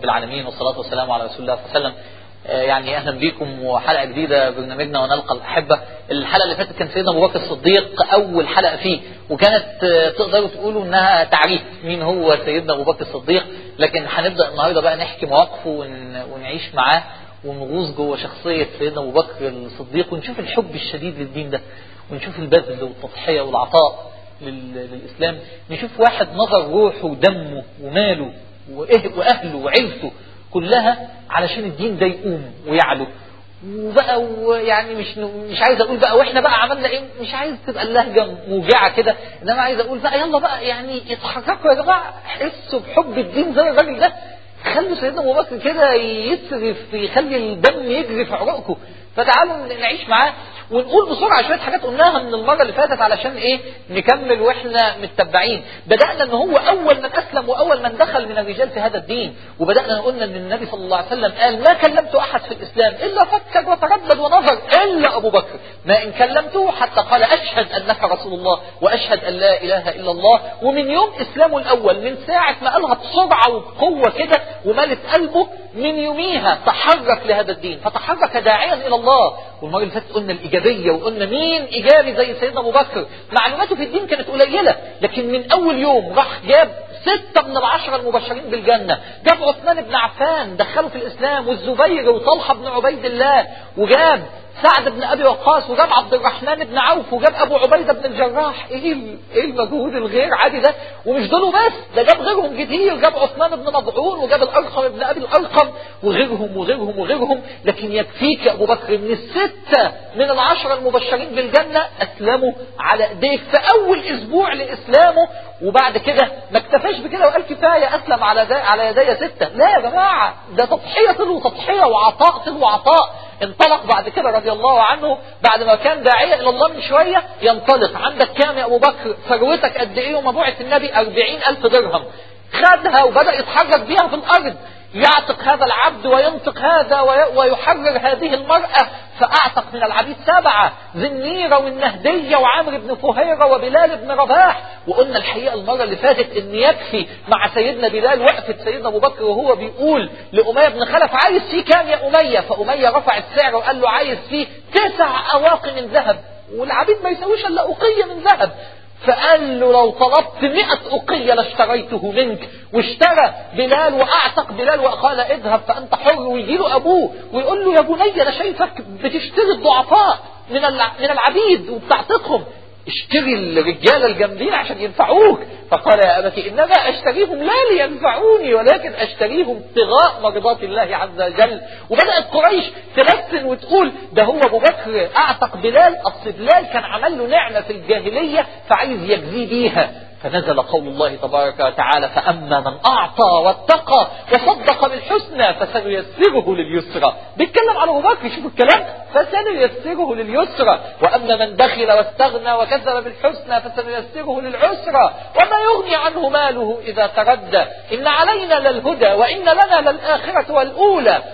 العالمين والصلاة والسلام على رسول الله صلى الله عليه وسلم آه، يعني اهلا بيكم وحلقه جديده برنامجنا ونلقى الاحبه الحلقه اللي فاتت كان سيدنا ابو بكر الصديق اول حلقه فيه وكانت آه، تقدروا تقولوا انها تعريف مين هو سيدنا ابو بكر الصديق لكن هنبدا النهارده بقى نحكي مواقفه ون- ونعيش معاه ونغوص جوه شخصيه سيدنا ابو بكر الصديق ونشوف الحب الشديد للدين ده ونشوف البذل والتضحيه والعطاء لل- للاسلام نشوف واحد نظر روحه ودمه وماله وإه- واهله وعيلته كلها علشان الدين ده يقوم ويعلو وبقى ويعني مش مش عايز اقول بقى واحنا بقى عملنا ايه مش عايز تبقى اللهجه موجعه كده انما عايز اقول بقى يلا بقى يعني اتحركوا يا جماعه حسوا بحب الدين زي الراجل ده خلوا سيدنا ابو بكر كده يسرف يخلي الدم يجري في عروقكم فتعالوا نعيش معاه ونقول بسرعه شويه حاجات قلناها من المره اللي فاتت علشان ايه نكمل واحنا متبعين بدانا ان هو اول من اسلم واول من دخل من الرجال في هذا الدين وبدانا قلنا ان النبي صلى الله عليه وسلم قال ما كلمت احد في الاسلام الا فكر وتردد ونظر الا ابو بكر ما ان كلمته حتى قال اشهد انك رسول الله واشهد ان لا اله الا الله ومن يوم اسلامه الاول من ساعه ما قالها بسرعه وبقوه كده وملت قلبه من يوميها تحرك لهذا الدين فتحرك داعيا الى الله والمره اللي فاتت قلنا الايجابيه وقلنا مين ايجابي زي سيدنا ابو بكر معلوماته في الدين كانت قليله لكن من اول يوم راح جاب ستة من العشرة المبشرين بالجنة جاب عثمان بن عفان دخله في الإسلام والزبير وطلحة بن عبيد الله وجاب سعد بن ابي وقاص وجاب عبد الرحمن بن عوف وجاب ابو عبيده بن الجراح ايه ال- ايه المجهود الغير عادي ده ومش دول بس ده جاب غيرهم كتير جاب عثمان بن مضعون وجاب الارقم بن ابي الارقم وغيرهم وغيرهم وغيرهم لكن يكفيك يا ابو بكر ان السته من العشره المبشرين بالجنه اسلموا على ايديك في اول اسبوع لاسلامه وبعد كده ما اكتفاش بكده وقال كفايه اسلم على دا على يدي سته لا يا جماعه ده تضحيه تلو تضحيه وعطاء تلو عطاء انطلق بعد كده رضي الله عنه بعد ما كان داعية إلى الله من شوية ينطلق عندك كام يا أبو بكر ثروتك قد إيه ومبوعة النبي أربعين ألف درهم خدها وبدأ يتحرك بيها في الأرض يعتق هذا العبد وينطق هذا وي- ويحرر هذه المرأة فأعتق من العبيد سبعة ذنيرة والنهدية وعامر بن فهيرة وبلال بن رباح وقلنا الحقيقة المرة اللي فاتت إن يكفي مع سيدنا بلال وقفة سيدنا أبو بكر وهو بيقول لأمية بن خلف عايز فيه كام يا أمية فأمية رفع السعر وقال له عايز فيه تسع أواق من ذهب والعبيد ما يسويش إلا أوقية من ذهب فقال له لو طلبت مئة أقية لاشتريته منك واشترى بلال وأعتق بلال وقال اذهب فأنت حر ويجي له أبوه ويقول له يا بني أنا شايفك بتشتري الضعفاء من الع- من العبيد وبتعتقهم اشتري الرجال الجامدين عشان ينفعوك فقال يا أبتي إنما أشتريهم لا لينفعوني ولكن أشتريهم ابتغاء مرضات الله عز وجل وبدأت قريش تلسن وتقول ده هو أبو بكر أعتق بلال أصل بلال كان عمل له نعمة في الجاهلية فعايز يجزيه بيها فنزل قول الله تبارك وتعالى فأما من أعطى واتقى وصدق بالحسنى فسنيسره لليسرى بيتكلم على أبو بكر شوفوا الكلام فسنيسره لليسرى وأما من بخل واستغنى وكذب بالحسنى فسنيسره للعسرى وما يغني عنه ماله إذا تردى إن علينا للهدى وإن لنا للآخرة والأولى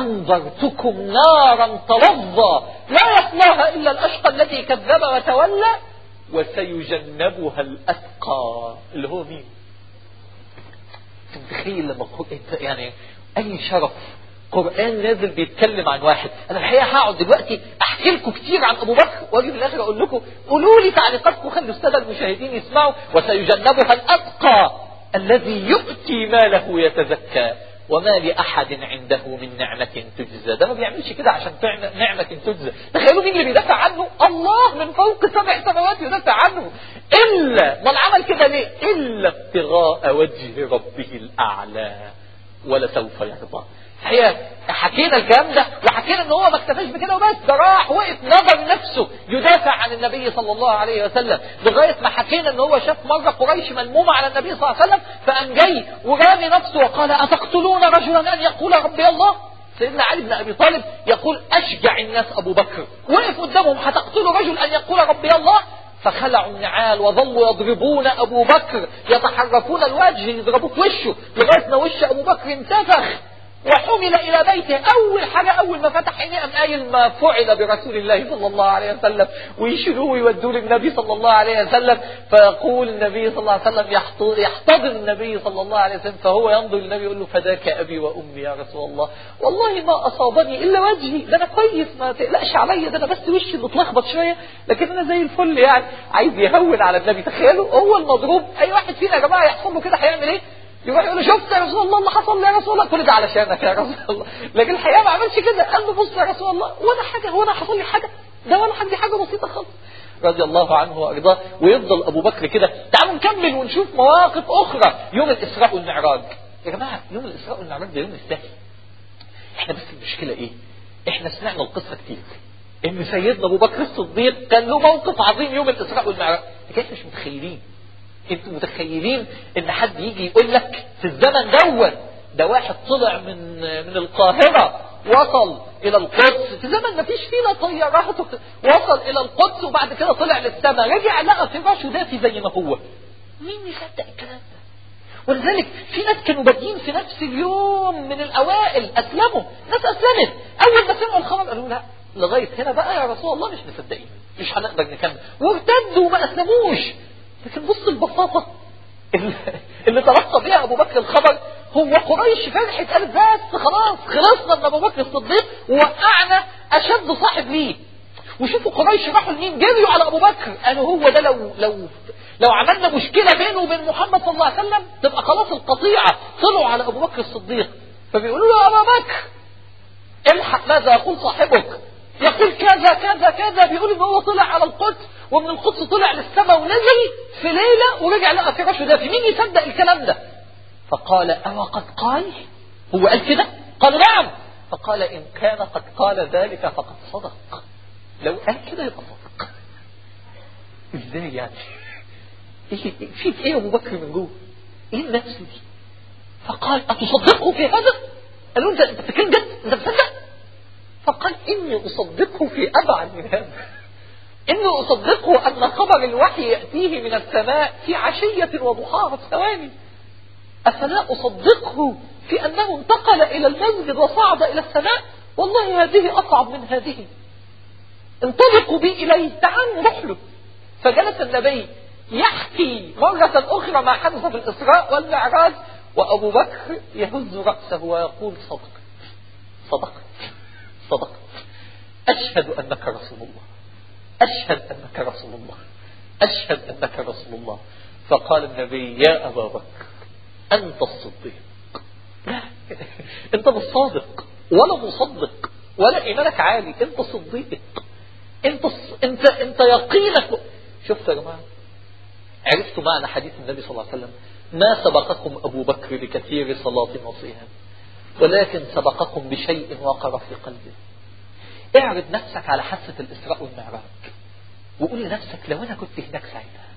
فأنذرتكم نارا تلظى لا يصلاها إلا الأشقى الذي كذب وتولى وسيجنبها الأتقى اللي هو مين تتخيل لما قل- يعني أي شرف قرآن نازل بيتكلم عن واحد أنا الحقيقة هقعد دلوقتي أحكي لكم كتير عن أبو بكر وأجي في الآخر أقول لكم قولوا لي تعليقاتكم خلوا السادة المشاهدين يسمعوا وسيجنبها الأتقى الذي يؤتي ماله يتزكى وما لأحد عنده من نعمة تجزى ده ما بيعملش كده عشان تعمل نعمة تجزى تخيلوا مين اللي بيدافع عنه الله من فوق سبع سماوات يدافع عنه إلا ما العمل كده ليه إلا ابتغاء وجه ربه الأعلى ولسوف يرضى الحقيقة حكينا الكلام ده وحكينا ان هو ما اكتفاش بكده وبس ده راح وقف نظر نفسه يدافع عن النبي صلى الله عليه وسلم لغاية ما حكينا ان هو شاف مرة قريش ملمومة على النبي صلى الله عليه وسلم فقام جاي ورامي نفسه وقال أتقتلون رجلا أن يقول ربي الله سيدنا علي بن ابي طالب يقول اشجع الناس ابو بكر وقف قدامهم هتقتلوا رجل ان يقول ربي الله فخلعوا النعال وظلوا يضربون ابو بكر يتحركون الوجه يضربوه في وشه لغايه ما وش ابو بكر انتفخ وحمل إلى بيته أول حاجة أول ما فتح عينيه أم قايل ما فعل برسول الله صلى الله عليه وسلم ويشيلوه ويودوه للنبي صلى الله عليه وسلم فيقول النبي صلى الله عليه وسلم يحتضن النبي صلى الله عليه وسلم فهو ينظر للنبي يقول له فداك أبي وأمي يا رسول الله والله ما أصابني إلا وجهي ده أنا كويس ما تقلقش عليا ده أنا بس وشي متلخبط شوية لكن أنا زي الفل يعني عايز يهون على النبي تخيلوا هو المضروب أي واحد فينا يا جماعة يحصل له كده هيعمل إيه؟ يروح يقول له شفت يا رسول الله اللي حصل لي يا رسول الله كل ده علشانك يا رسول الله لكن الحقيقه ما عملش كده قال له بص يا رسول الله ولا حاجه هو انا حصل لي حاجه ده ولا حاجه دي حاجه بسيطه خالص رضي الله عنه وارضاه ويفضل ابو بكر كده تعالوا نكمل ونشوف مواقف اخرى يوم الاسراء والمعراج يا جماعه يوم الاسراء والمعراج ده يوم يستاهل احنا بس المشكله ايه احنا سمعنا القصه كتير ان سيدنا ابو بكر الصديق كان له موقف عظيم يوم الاسراء والمعراج لكن احنا مش متخيلين انتوا متخيلين ان حد يجي يقول لك في الزمن دوت ده واحد طلع من من القاهرة وصل الى القدس في زمن ما فيش فينا طيارات وصل الى القدس وبعد كده طلع للسماء رجع لقى فراشه دافي زي ما هو مين يصدق الكلام ده ولذلك في ناس كانوا بادئين في نفس اليوم من الاوائل اسلموا ناس اسلمت اول ما سمعوا الخبر قالوا لا لغايه هنا بقى يا رسول الله مش مصدقين مش هنقدر نكمل وارتدوا وما اسلموش لكن بص البساطة اللي تلقى بيها أبو بكر الخبر هو قريش فرحت قالت بس خلاص خلصنا من أبو بكر الصديق ووقعنا أشد صاحب ليه وشوفوا قريش راحوا لمين جريوا على أبو بكر قالوا هو ده لو لو لو عملنا مشكلة بينه وبين محمد صلى الله عليه وسلم تبقى خلاص القطيعة طلعوا على أبو بكر الصديق فبيقولوا له يا أبا بكر الحق ماذا يقول صاحبك يقول كذا كذا كذا بيقول ان هو طلع على القدس ومن القدس طلع للسماء ونزل في ليلة ورجع لقى فراشه ده في مين يصدق الكلام ده فقال أو قد قال هو قال كده قال نعم فقال إن كان قد قال ذلك فقد صدق لو قال كده يبقى صدق ازاي يعني ايه في ايه ابو بكر من جوه ايه النفس دي فقال اتصدقه في هذا قالوا انت انت بتتكلم جد انت بتصدق فقال اني اصدقه في ابعد من هذا إني أصدقه أن خبر الوحي يأتيه من السماء في عشية وضحاها في ثواني أفلا أصدقه في أنه انتقل إلى المسجد وصعد إلى السماء والله هذه أصعب من هذه انطلقوا بي إليه تعالوا نروح له فجلس النبي يحكي مرة أخرى ما حدث في الإسراء والمعراج وأبو بكر يهز رأسه ويقول صدقت صدقت صدقت أشهد أنك رسول الله أشهد أنك رسول الله أشهد أنك رسول الله فقال النبي يا أبا بكر أنت الصديق لا أنت مش صادق ولا مصدق ولا إيمانك عالي أنت صديق أنت أنت أنت يقينك شفت يا جماعة عرفتوا معنى حديث النبي صلى الله عليه وسلم ما سبقكم أبو بكر بكثير صلاة وصيام ولكن سبقكم بشيء وقر في قلبه اعرض نفسك على حادثة الإسراء والمعراج وقول لنفسك لو أنا كنت هناك ساعتها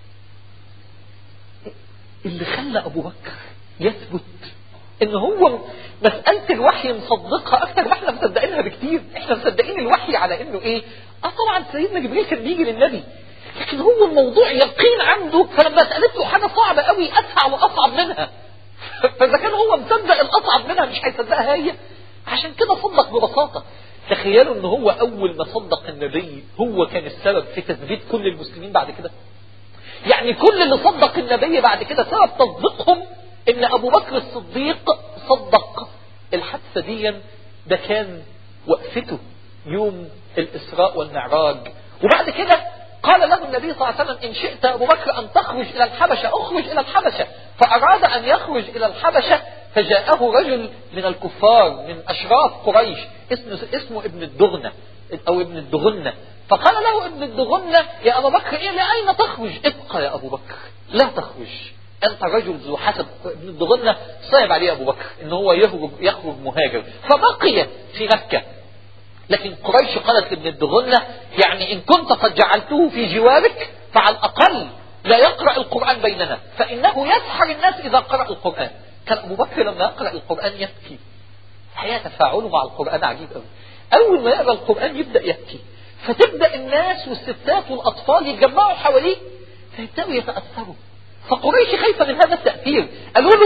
اللي خلى أبو بكر يثبت إن هو مسألة الوحي مصدقها أكثر ما احنا مصدقينها بكتير احنا مصدقين الوحي على إنه إيه اه طبعا سيدنا جبريل كان بيجي للنبي لكن هو الموضوع يقين عنده فلما سألت له حاجة صعبة قوي أسهل وأصعب منها فإذا كان هو مصدق الأصعب منها مش هيصدقها هي عشان كده صدق ببساطة تخيلوا ان هو اول ما صدق النبي هو كان السبب في تثبيت كل المسلمين بعد كده يعني كل اللي صدق النبي بعد كده سبب تصديقهم ان ابو بكر الصديق صدق الحادثه دي ده كان وقفته يوم الاسراء والمعراج وبعد كده قال له النبي صلى الله عليه وسلم إن شئت أبو بكر أن تخرج إلى الحبشة أخرج إلى الحبشة فأراد أن يخرج إلى الحبشة فجاءه رجل من الكفار من أشراف قريش اسمه, اسمه ابن الدغنة أو ابن الدغنة فقال له ابن الدغنة يا أبا بكر إيه لأين تخرج ابقى يا أبو بكر لا تخرج أنت رجل ذو حسب ابن الدغنة صعب عليه أبو بكر إن هو يخرج, يخرج مهاجر فبقي في مكة لكن قريش قالت لابن الدغنة يعني إن كنت قد جعلته في جوارك فعلى الأقل لا يقرأ القرآن بيننا فإنه يسحر الناس إذا قرأ القرآن كان أبو بكر لما يقرأ القرآن يبكي الحقيقة تفاعله مع القرآن عجيب قوي أول ما يقرأ القرآن يبدأ يبكي فتبدأ الناس والستات والأطفال يتجمعوا حواليه فيبدأوا يتأثروا فقريش خايفة من هذا التأثير قالوا له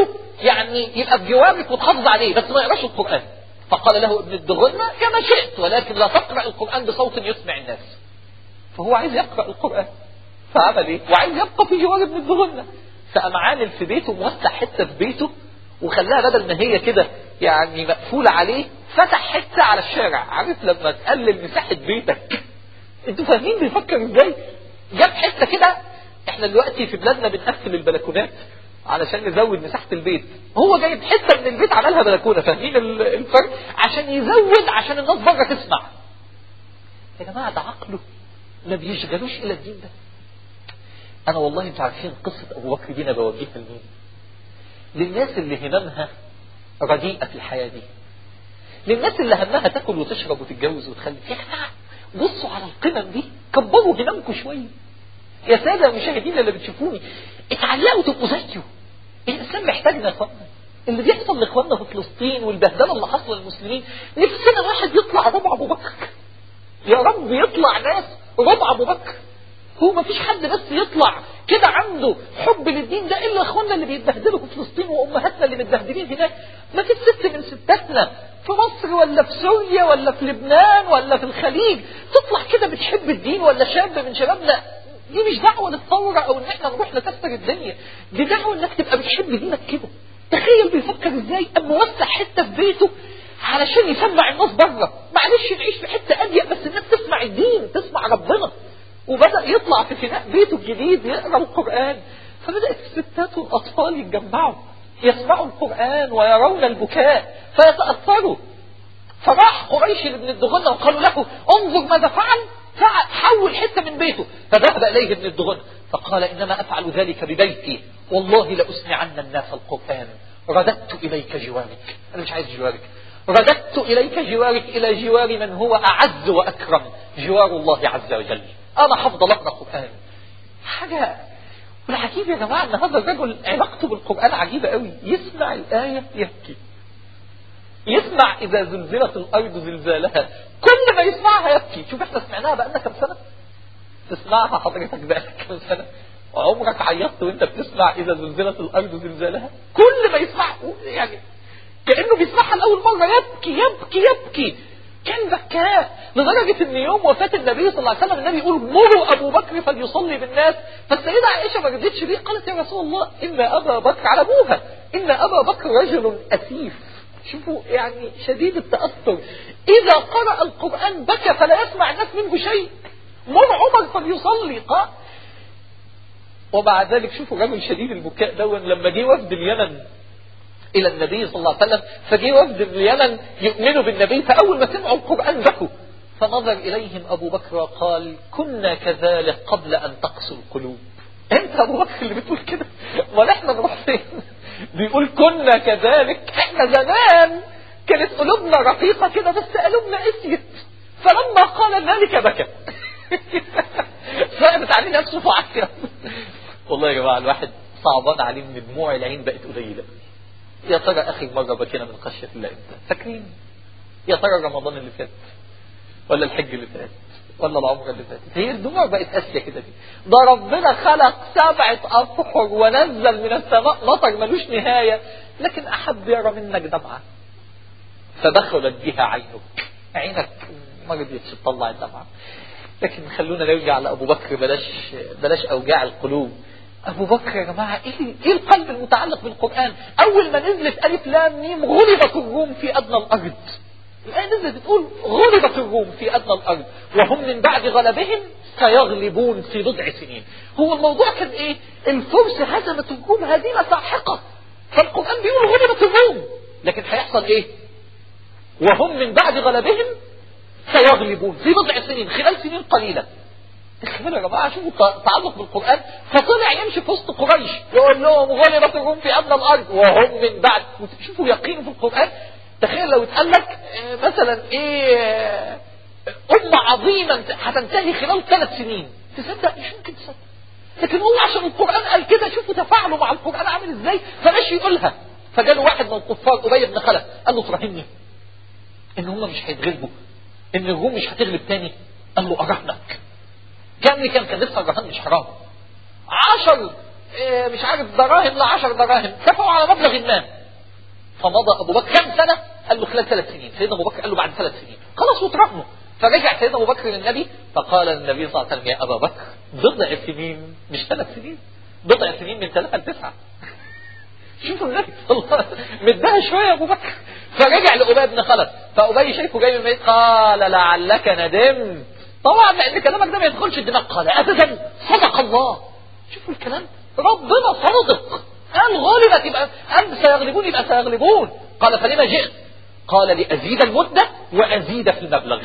يعني يبقى بجوارك وتحافظ عليه بس ما يقراش القرآن فقال له ابن الدغنة كما شئت ولكن لا تقرأ القرآن بصوت يسمع الناس فهو عايز يقرأ القرآن فعمل ايه وعايز يبقى في جوار ابن الدغنة فقام عامل في بيته موسع حتة في بيته وخلاها بدل ما هي كده يعني مقفولة عليه فتح حتة على الشارع عارف لما تقلل مساحة بيتك انتوا فاهمين بيفكر ازاي جاب حتة كده احنا دلوقتي في بلادنا بنقفل البلكونات علشان نزود مساحة البيت هو جايب حتة من البيت عملها بلكونة فاهمين الفرق عشان يزود عشان الناس بره تسمع يا جماعة ده عقله ما بيشغلوش الى الدين ده انا والله انتوا عارفين قصة ابو بكر دي انا بوجهها لمين للناس اللي هممها رديئة في الحياة دي للناس اللي همها تاكل وتشرب وتتجوز وتخلف يا جماعة بصوا على القمم دي كبروا هممكم شوية يا سادة المشاهدين اللي بتشوفوني اتعلقوا تبقوا زيه الإنسان محتاجنا يا اخوانا اللي بيحصل لاخواننا في فلسطين والبهدله اللي حصل للمسلمين نفسنا واحد يطلع ربع ابو بكر يا رب يطلع ناس ربع ابو بكر هو ما فيش حد بس يطلع كده عنده حب للدين ده الا اخواننا اللي بيتبهدلوا في فلسطين وامهاتنا اللي متبهدلين هناك ما فيش ست من ستاتنا في مصر ولا في سوريا ولا في لبنان ولا في الخليج تطلع كده بتحب الدين ولا شاب من شبابنا دي مش دعوة للثورة او ان احنا نروح نكسر الدنيا دي دعوة انك تبقى بتحب دينك كده تخيل بيفكر ازاي اما موسع حتة في بيته علشان يسمع الناس بره معلش نعيش في حتة اضيق بس الناس تسمع الدين تسمع ربنا وبدأ يطلع في فناء بيته الجديد يقرأ القرآن فبدأت الستات والأطفال يتجمعوا يسمعوا القرآن ويرون البكاء فيتأثروا فراح قريش لابن الدغنة وقالوا له انظر ماذا فعل فعل حول حتة من بيته فذهب إليه ابن الدغنة فقال إنما أفعل ذلك ببيتي والله لأسمعن الناس القرآن رددت إليك جوارك أنا مش عايز جوارك رددت إليك جوارك إلى جوار من هو أعز وأكرم جوار الله عز وجل أنا حفظ لقنا القرآن حاجة والعجيب يا جماعة أن هذا الرجل علاقته بالقرآن عجيبة قوي يسمع الآية يبكي يسمع إذا زلزلت الأرض زلزالها كل ما يسمعها يبكي شوف احنا سمعناها بقالنا كم سنة تسمعها حضرتك بقالك كم سنة وعمرك عيطت وانت بتسمع إذا زلزلت الأرض زلزالها كل ما يسمع يعني كأنه بيسمعها لأول مرة يبكي يبكي يبكي كان بكاه لدرجة ان يوم وفاة النبي صلى الله عليه وسلم النبي يقول مروا ابو بكر فليصلي بالناس فالسيدة عائشة ما رضيتش ليه قالت يا رسول الله ان ابا بكر على ابوها ان ابا بكر رجل اسيف شوفوا يعني شديد التأثر اذا قرأ القرآن بكى فلا يسمع الناس منه شيء مر عمر فليصلي قال ومع ذلك شوفوا رجل شديد البكاء دون لما جه وفد اليمن إلى النبي صلى الله عليه وسلم فجي وفد من اليمن يؤمنوا بالنبي فأول ما سمعوا القرآن بكوا فنظر إليهم أبو بكر وقال كنا كذلك قبل أن تقسو القلوب أنت أبو بكر اللي بتقول كده ولا إحنا نروح فين بيقول كنا كذلك إحنا زمان كانت قلوبنا رقيقة كده بس قلوبنا قسيت فلما قال ذلك بكى فقدت عليه نفسه فعكر والله يا جماعة الواحد صعبان عليه من دموع العين بقت قليلة يا ترى اخر مرة بكينا من خشية الله امتى فاكرين يا ترى رمضان اللي فات ولا الحج اللي فات ولا العمرة اللي فاتت هي الدموع بقت قاسية كده دي ده ربنا خلق سبعة أبحر ونزل من السماء مطر ملوش نهاية لكن أحب يرى منك دمعة فدخلت بها عينك عينك ما رضيتش تطلع الدمعة لكن خلونا نرجع لأبو بكر بلاش بلاش أوجاع القلوب أبو بكر يا جماعة إيه, إيه القلب المتعلق بالقرآن أول ما نزلت ألف لام ميم غلبت الروم في أدنى الأرض الآية نزلت بتقول غلبت الروم في أدنى الأرض وهم من بعد غلبهم سيغلبون في بضع سنين هو الموضوع كان إيه الفرس هزمت الروم هزيمة ساحقة فالقرآن بيقول غلبت الروم لكن هيحصل إيه وهم من بعد غلبهم سيغلبون في بضع سنين خلال سنين قليلة تخيلوا يا جماعه شوفوا التعلق بالقران فطلع يمشي في وسط قريش يقول لهم غلبت الروم في ادنى الارض وهم من بعد شوفوا يقينه في القران تخيل لو اتقال لك مثلا ايه امه عظيمه هتنتهي خلال ثلاث سنين تصدق مش ممكن تصدق لكن هو عشان القران قال كده شوفوا تفاعله مع القران عامل ازاي فماشي يقولها فجاله واحد من الكفار ابي بن خلف قال له تراهني ان هم مش هيتغلبوا ان الروم مش هتغلب تاني قال له اراهنك كم كان كان لسه الرهان مش حرام عشر إيه مش عارف دراهم ل 10 دراهم اتفقوا على مبلغ ما فمضى ابو بكر كم سنه؟ قال له خلال ثلاث سنين سيدنا ابو بكر قال له بعد ثلاث سنين خلاص وترحمه فرجع سيدنا ابو بكر للنبي فقال النبي صلى الله عليه وسلم يا ابا بكر بضع سنين مش ثلاث سنين بضع سنين من ثلاثه لتسعه شوفوا النبي صلى الله عليه وسلم مدها شويه يا ابو بكر فرجع لابي بن خلف فابي شايفه جاي من الميت قال لعلك ندمت طبعا لان كلامك ده ما يدخلش الدماغ قال ابدا صدق الله شوفوا الكلام ربنا صادق قال غلبت يبقى أم سيغلبون يبقى سيغلبون قال فلما جئت قال لأزيد المدة وأزيد في المبلغ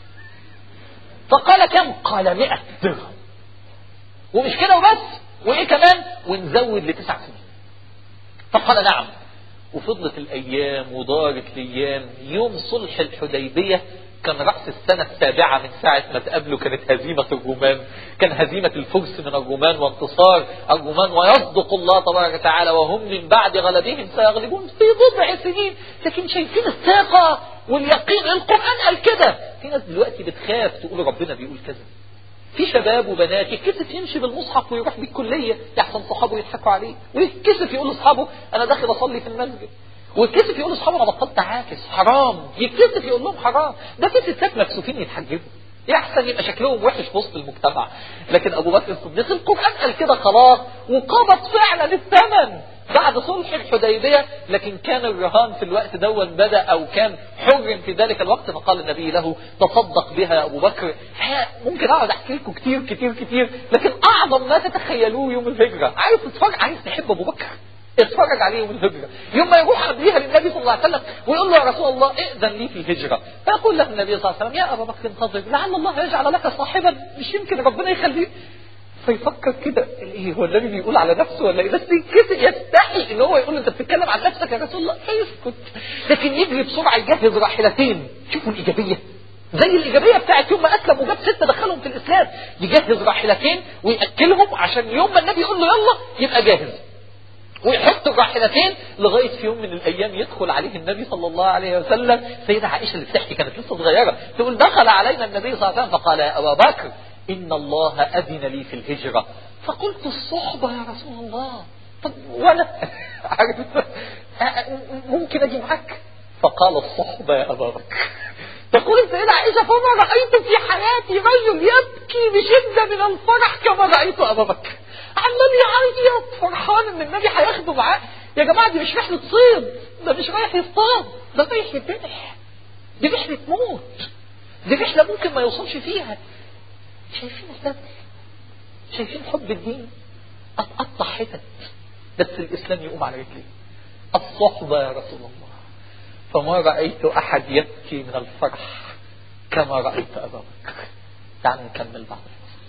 فقال كم قال مئة درهم ومش كده وبس وإيه كمان ونزود لتسع سنين فقال نعم وفضلت الأيام ودارت الأيام يوم صلح الحديبية كان رأس السنة السابعة من ساعة ما تقابله كانت هزيمة الرومان كان هزيمة الفرس من الرومان وانتصار الرومان ويصدق الله تبارك وتعالى وهم من بعد غلبهم سيغلبون في بضع سنين لكن شايفين الثقة واليقين القرآن قال كده في ناس دلوقتي بتخاف تقول ربنا بيقول كذا في شباب وبنات يتكسف يمشي بالمصحف ويروح بيه الكلية يحسن صحابه يضحكوا عليه ويتكسف يقول لاصحابه انا داخل اصلي في المسجد ويتكسف يقول لاصحابه انا بطلت عاكس حرام يتكسف يقول لهم حرام ده في ستات مكسوفين يتحجبوا يحسن يبقى شكلهم وحش في وسط المجتمع لكن ابو بكر الصديق القران قال كده خلاص وقبض فعلا الثمن بعد صلح الحديبية لكن كان الرهان في الوقت دون بدأ أو كان حر في ذلك الوقت فقال النبي له تصدق بها يا أبو بكر ممكن أقعد أحكي لكم كتير كتير كتير لكن أعظم ما تتخيلوه يوم الهجرة عايز تتفرج عايز تحب أبو بكر اتفرج عليه يوم الهجرة يوم ما يروح قبليها للنبي صلى الله عليه وسلم ويقول له يا رسول الله ائذن لي في الهجرة فيقول له النبي صلى الله عليه وسلم يا أبا بكر انتظر لعل الله يجعل لك صاحبا مش يمكن ربنا يخليك فيفكر كده ايه هو النبي بيقول على نفسه ولا ايه بس كده يستحي ان هو يقول انت بتتكلم عن نفسك يا رسول الله فيسكت لكن يجري بسرعه يجهز راحلتين شوفوا الايجابيه زي الايجابيه بتاعت يوم ما اسلم وجاب سته دخلهم في الاسلام يجهز راحلتين وياكلهم عشان يوم ما النبي يقول له يلا يبقى جاهز ويحط الراحلتين لغاية في يوم من الأيام يدخل عليه النبي صلى الله عليه وسلم سيدة عائشة اللي بتحكي كانت لسه صغيرة تقول دخل علينا النبي صلى الله عليه وسلم فقال يا أبا بكر إن الله أذن لي في الهجرة فقلت الصحبة يا رسول الله طب وأنا ممكن أجي معك فقال الصحبة يا أبا بكر تقول السيدة عائشة فما رأيت في حياتي رجل يبكي بشدة من الفرح كما رأيت أبا بكر عمال يعيط فرحان ان النبي هياخده معاه يا جماعة دي مش رحلة صيد ده مش رايح يصطاد ده رايح يذبح دي رحلة موت دي رحلة ممكن ما يوصلش فيها شايفين الذبح شايفين حب الدين اتقطع حتت بس الاسلام يقوم على رجليه الصحبة يا رسول الله فما رأيت أحد يبكي من الفرح كما رأيت أبا بكر تعالوا نكمل بعض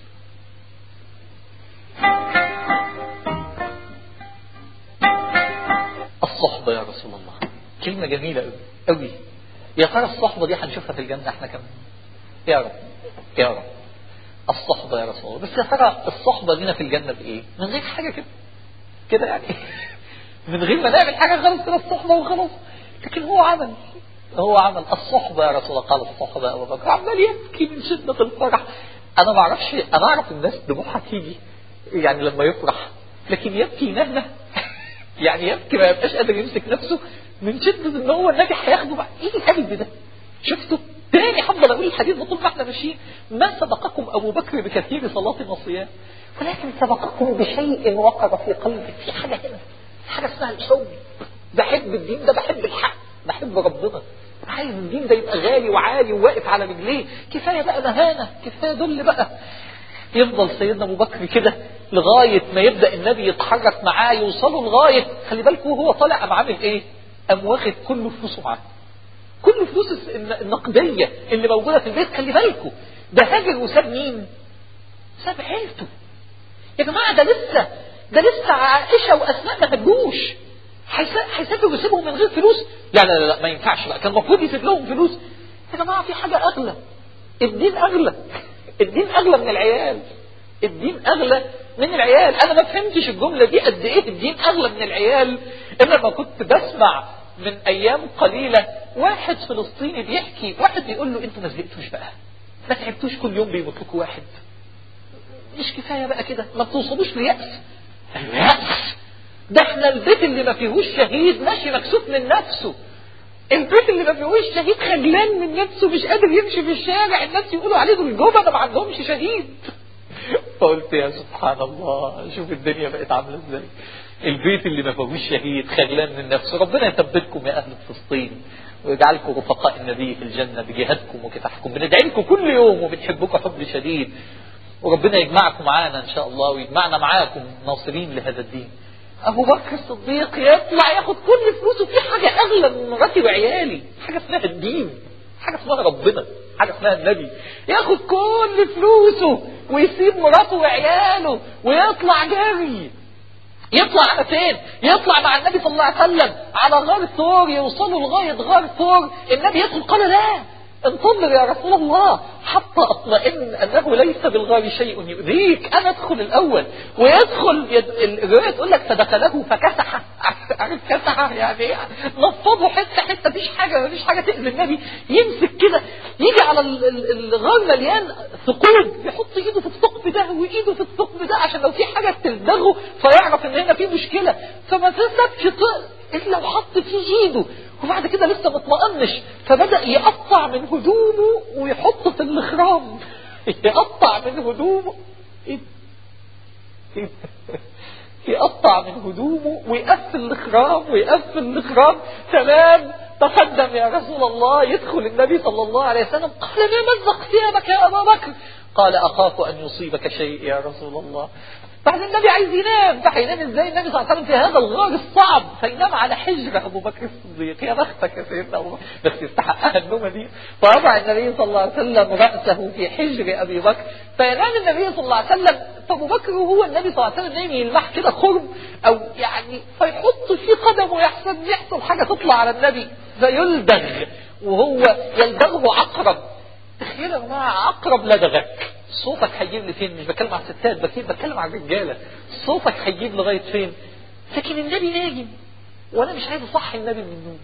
الصحبة يا رسول الله كلمة جميلة قوي قوي يا ترى الصحبة دي هنشوفها في الجنة احنا كمان يا رب يا رب الصحبة يا رسول الله بس يا ترى الصحبة لنا في الجنة بإيه من غير حاجة كده كده يعني من غير ما نعمل حاجة خالص كده الصحبة وخلاص لكن هو عمل هو عمل الصحبة يا رسول الله قال الصحبة يا أبو بكر عمال يبكي من شدة الفرح أنا ما أعرفش أنا أعرف الناس دموعها تيجي يعني لما يفرح لكن يبكي نهنة يعني يبكي ما يبقاش قادر يمسك نفسه من شدة ان هو النبي هياخده مع ايه القلب ده شفتوا تاني هفضل اقول الحديث ده طول ما احنا ماشيين ما سبقكم ابو بكر بكثير صلاة وصيام ولكن سبقكم بشيء وقر في قلبك في حاجة هنا حاجة اسمها الحب بحب الدين ده بحب الحق بحب ربنا عايز الدين ده يبقى غالي وعالي وواقف على رجليه كفاية بقى مهانة كفاية دل بقى يفضل سيدنا ابو بكر كده لغاية ما يبدأ النبي يتحرك معاه يوصلوا لغاية خلي بالكم وهو طالع قام عامل ايه قام واخد كل فلوسه معاه كل فلوس النقدية اللي موجودة في البيت خلي بالكم ده هاجر وساب مين ساب عيلته يا جماعة ده لسه ده لسه عائشة وأسماء ما هجوش هيسافر ويسيبهم من غير فلوس لا لا لا ما ينفعش بقى كان المفروض يسيب لهم فلوس يا جماعة في حاجة أغلى الدين أغلى الدين أغلى من العيال الدين أغلى من العيال أنا ما فهمتش الجملة دي قد إيه الدين أغلى من العيال إلا ما كنت بسمع من أيام قليلة واحد فلسطيني بيحكي واحد بيقول له أنتوا ما زهقتوش بقى ما تعبتوش كل يوم بيموت لكم واحد مش كفاية بقى كده ما بتوصلوش ليأس اليأس ده احنا البيت اللي ما فيهوش شهيد ماشي مكسوف من نفسه البيت اللي ما فيهوش شهيد خجلان من نفسه مش قادر يمشي في الشارع الناس يقولوا عليه دول جبنة ما عندهمش شهيد فقلت يا سبحان الله شوف الدنيا بقت عامله ازاي البيت اللي ما فيهوش شهيد خجلان من نفسه ربنا يثبتكم يا اهل فلسطين ويجعلكم رفقاء النبي في الجنة بجهادكم وكفاحكم بندعي لكم كل يوم وبنحبكم حب شديد وربنا يجمعكم معانا ان شاء الله ويجمعنا معاكم ناصرين لهذا الدين ابو بكر الصديق يطلع ياخد كل فلوسه في حاجة اغلى من مراتي وعيالي حاجة اسمها الدين حاجة اسمها ربنا حاجة اسمها النبي ياخد كل فلوسه ويسيب مراته وعياله ويطلع جري يطلع على فين يطلع مع النبي صلى الله عليه وسلم على غار ثور يوصلوا لغاية غار ثور النبي يدخل قال لا انتظر يا رسول الله حتى اطمئن انه ليس بالغار شيء يؤذيك انا ادخل الاول ويدخل يد... الروايه تقول لك فدخله فكسح عارف كسح يعني نفضه حته حته مفيش حاجه مفيش حاجه تاذي النبي يمسك كده يجي على الغار مليان ثقوب يحط ايده في الثقب ده وايده في الثقب ده عشان لو في حاجه تلدغه فيعرف ان هنا في مشكله فما سابش الا وحط فيه ايده وبعد كده لسه ما اطمئنش فبدأ يقطع من هدومه ويحط في الخرام يقطع من هدومه يقطع من هدومه ويقفل الخرام ويقفل الخرام تمام تقدم يا رسول الله يدخل النبي صلى الله عليه وسلم قال ما مزق ثيابك يا أبا بكر قال أخاف أن يصيبك شيء يا رسول الله بعد النبي عايز ينام فهينام ازاي النبي صلى الله عليه وسلم في هذا الغار الصعب فينام على حجر ابو بكر الصديق يا بختك يا سيدنا ابو بكر بس يستحقها النومه دي فوضع النبي صلى الله عليه وسلم راسه في حجر ابي بكر فينام النبي صلى الله عليه وسلم فابو بكر وهو النبي صلى الله عليه وسلم نايم يلمح كده خرم او يعني فيحط في قدمه يحسب يحصل حاجه تطلع على النبي فيلدغ وهو يلدغه عقرب تخيل يا جماعه عقرب لدغك صوتك هيجيب لي فين مش بتكلم على الستات بس بتكلم على الرجاله صوتك هيجيب لغايه فين لكن النبي نايم وانا مش عايز اصحي النبي من النوم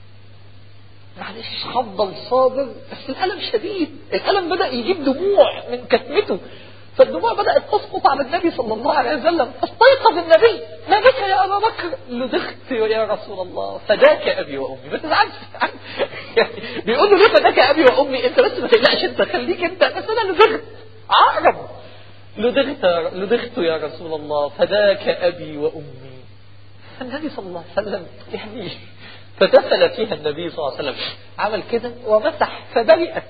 معلش هفضل صابر بس الالم شديد الالم بدا يجيب دموع من كتمته فالدموع بدات تسقط على النبي صلى الله عليه وسلم فاستيقظ النبي ما بك يا ابا بكر لدغت يا رسول الله فداك ابي وامي ما تزعلش يعني بيقول له ليه فداك ابي وامي انت بس ما تقلقش انت خليك انت بس انا لدغت عقرب لدغت لدغت يا رسول الله فداك أبي وأمي فالنبي صلى الله عليه وسلم يعني فتفل فيها النبي صلى الله عليه وسلم عمل كده ومسح فبرئت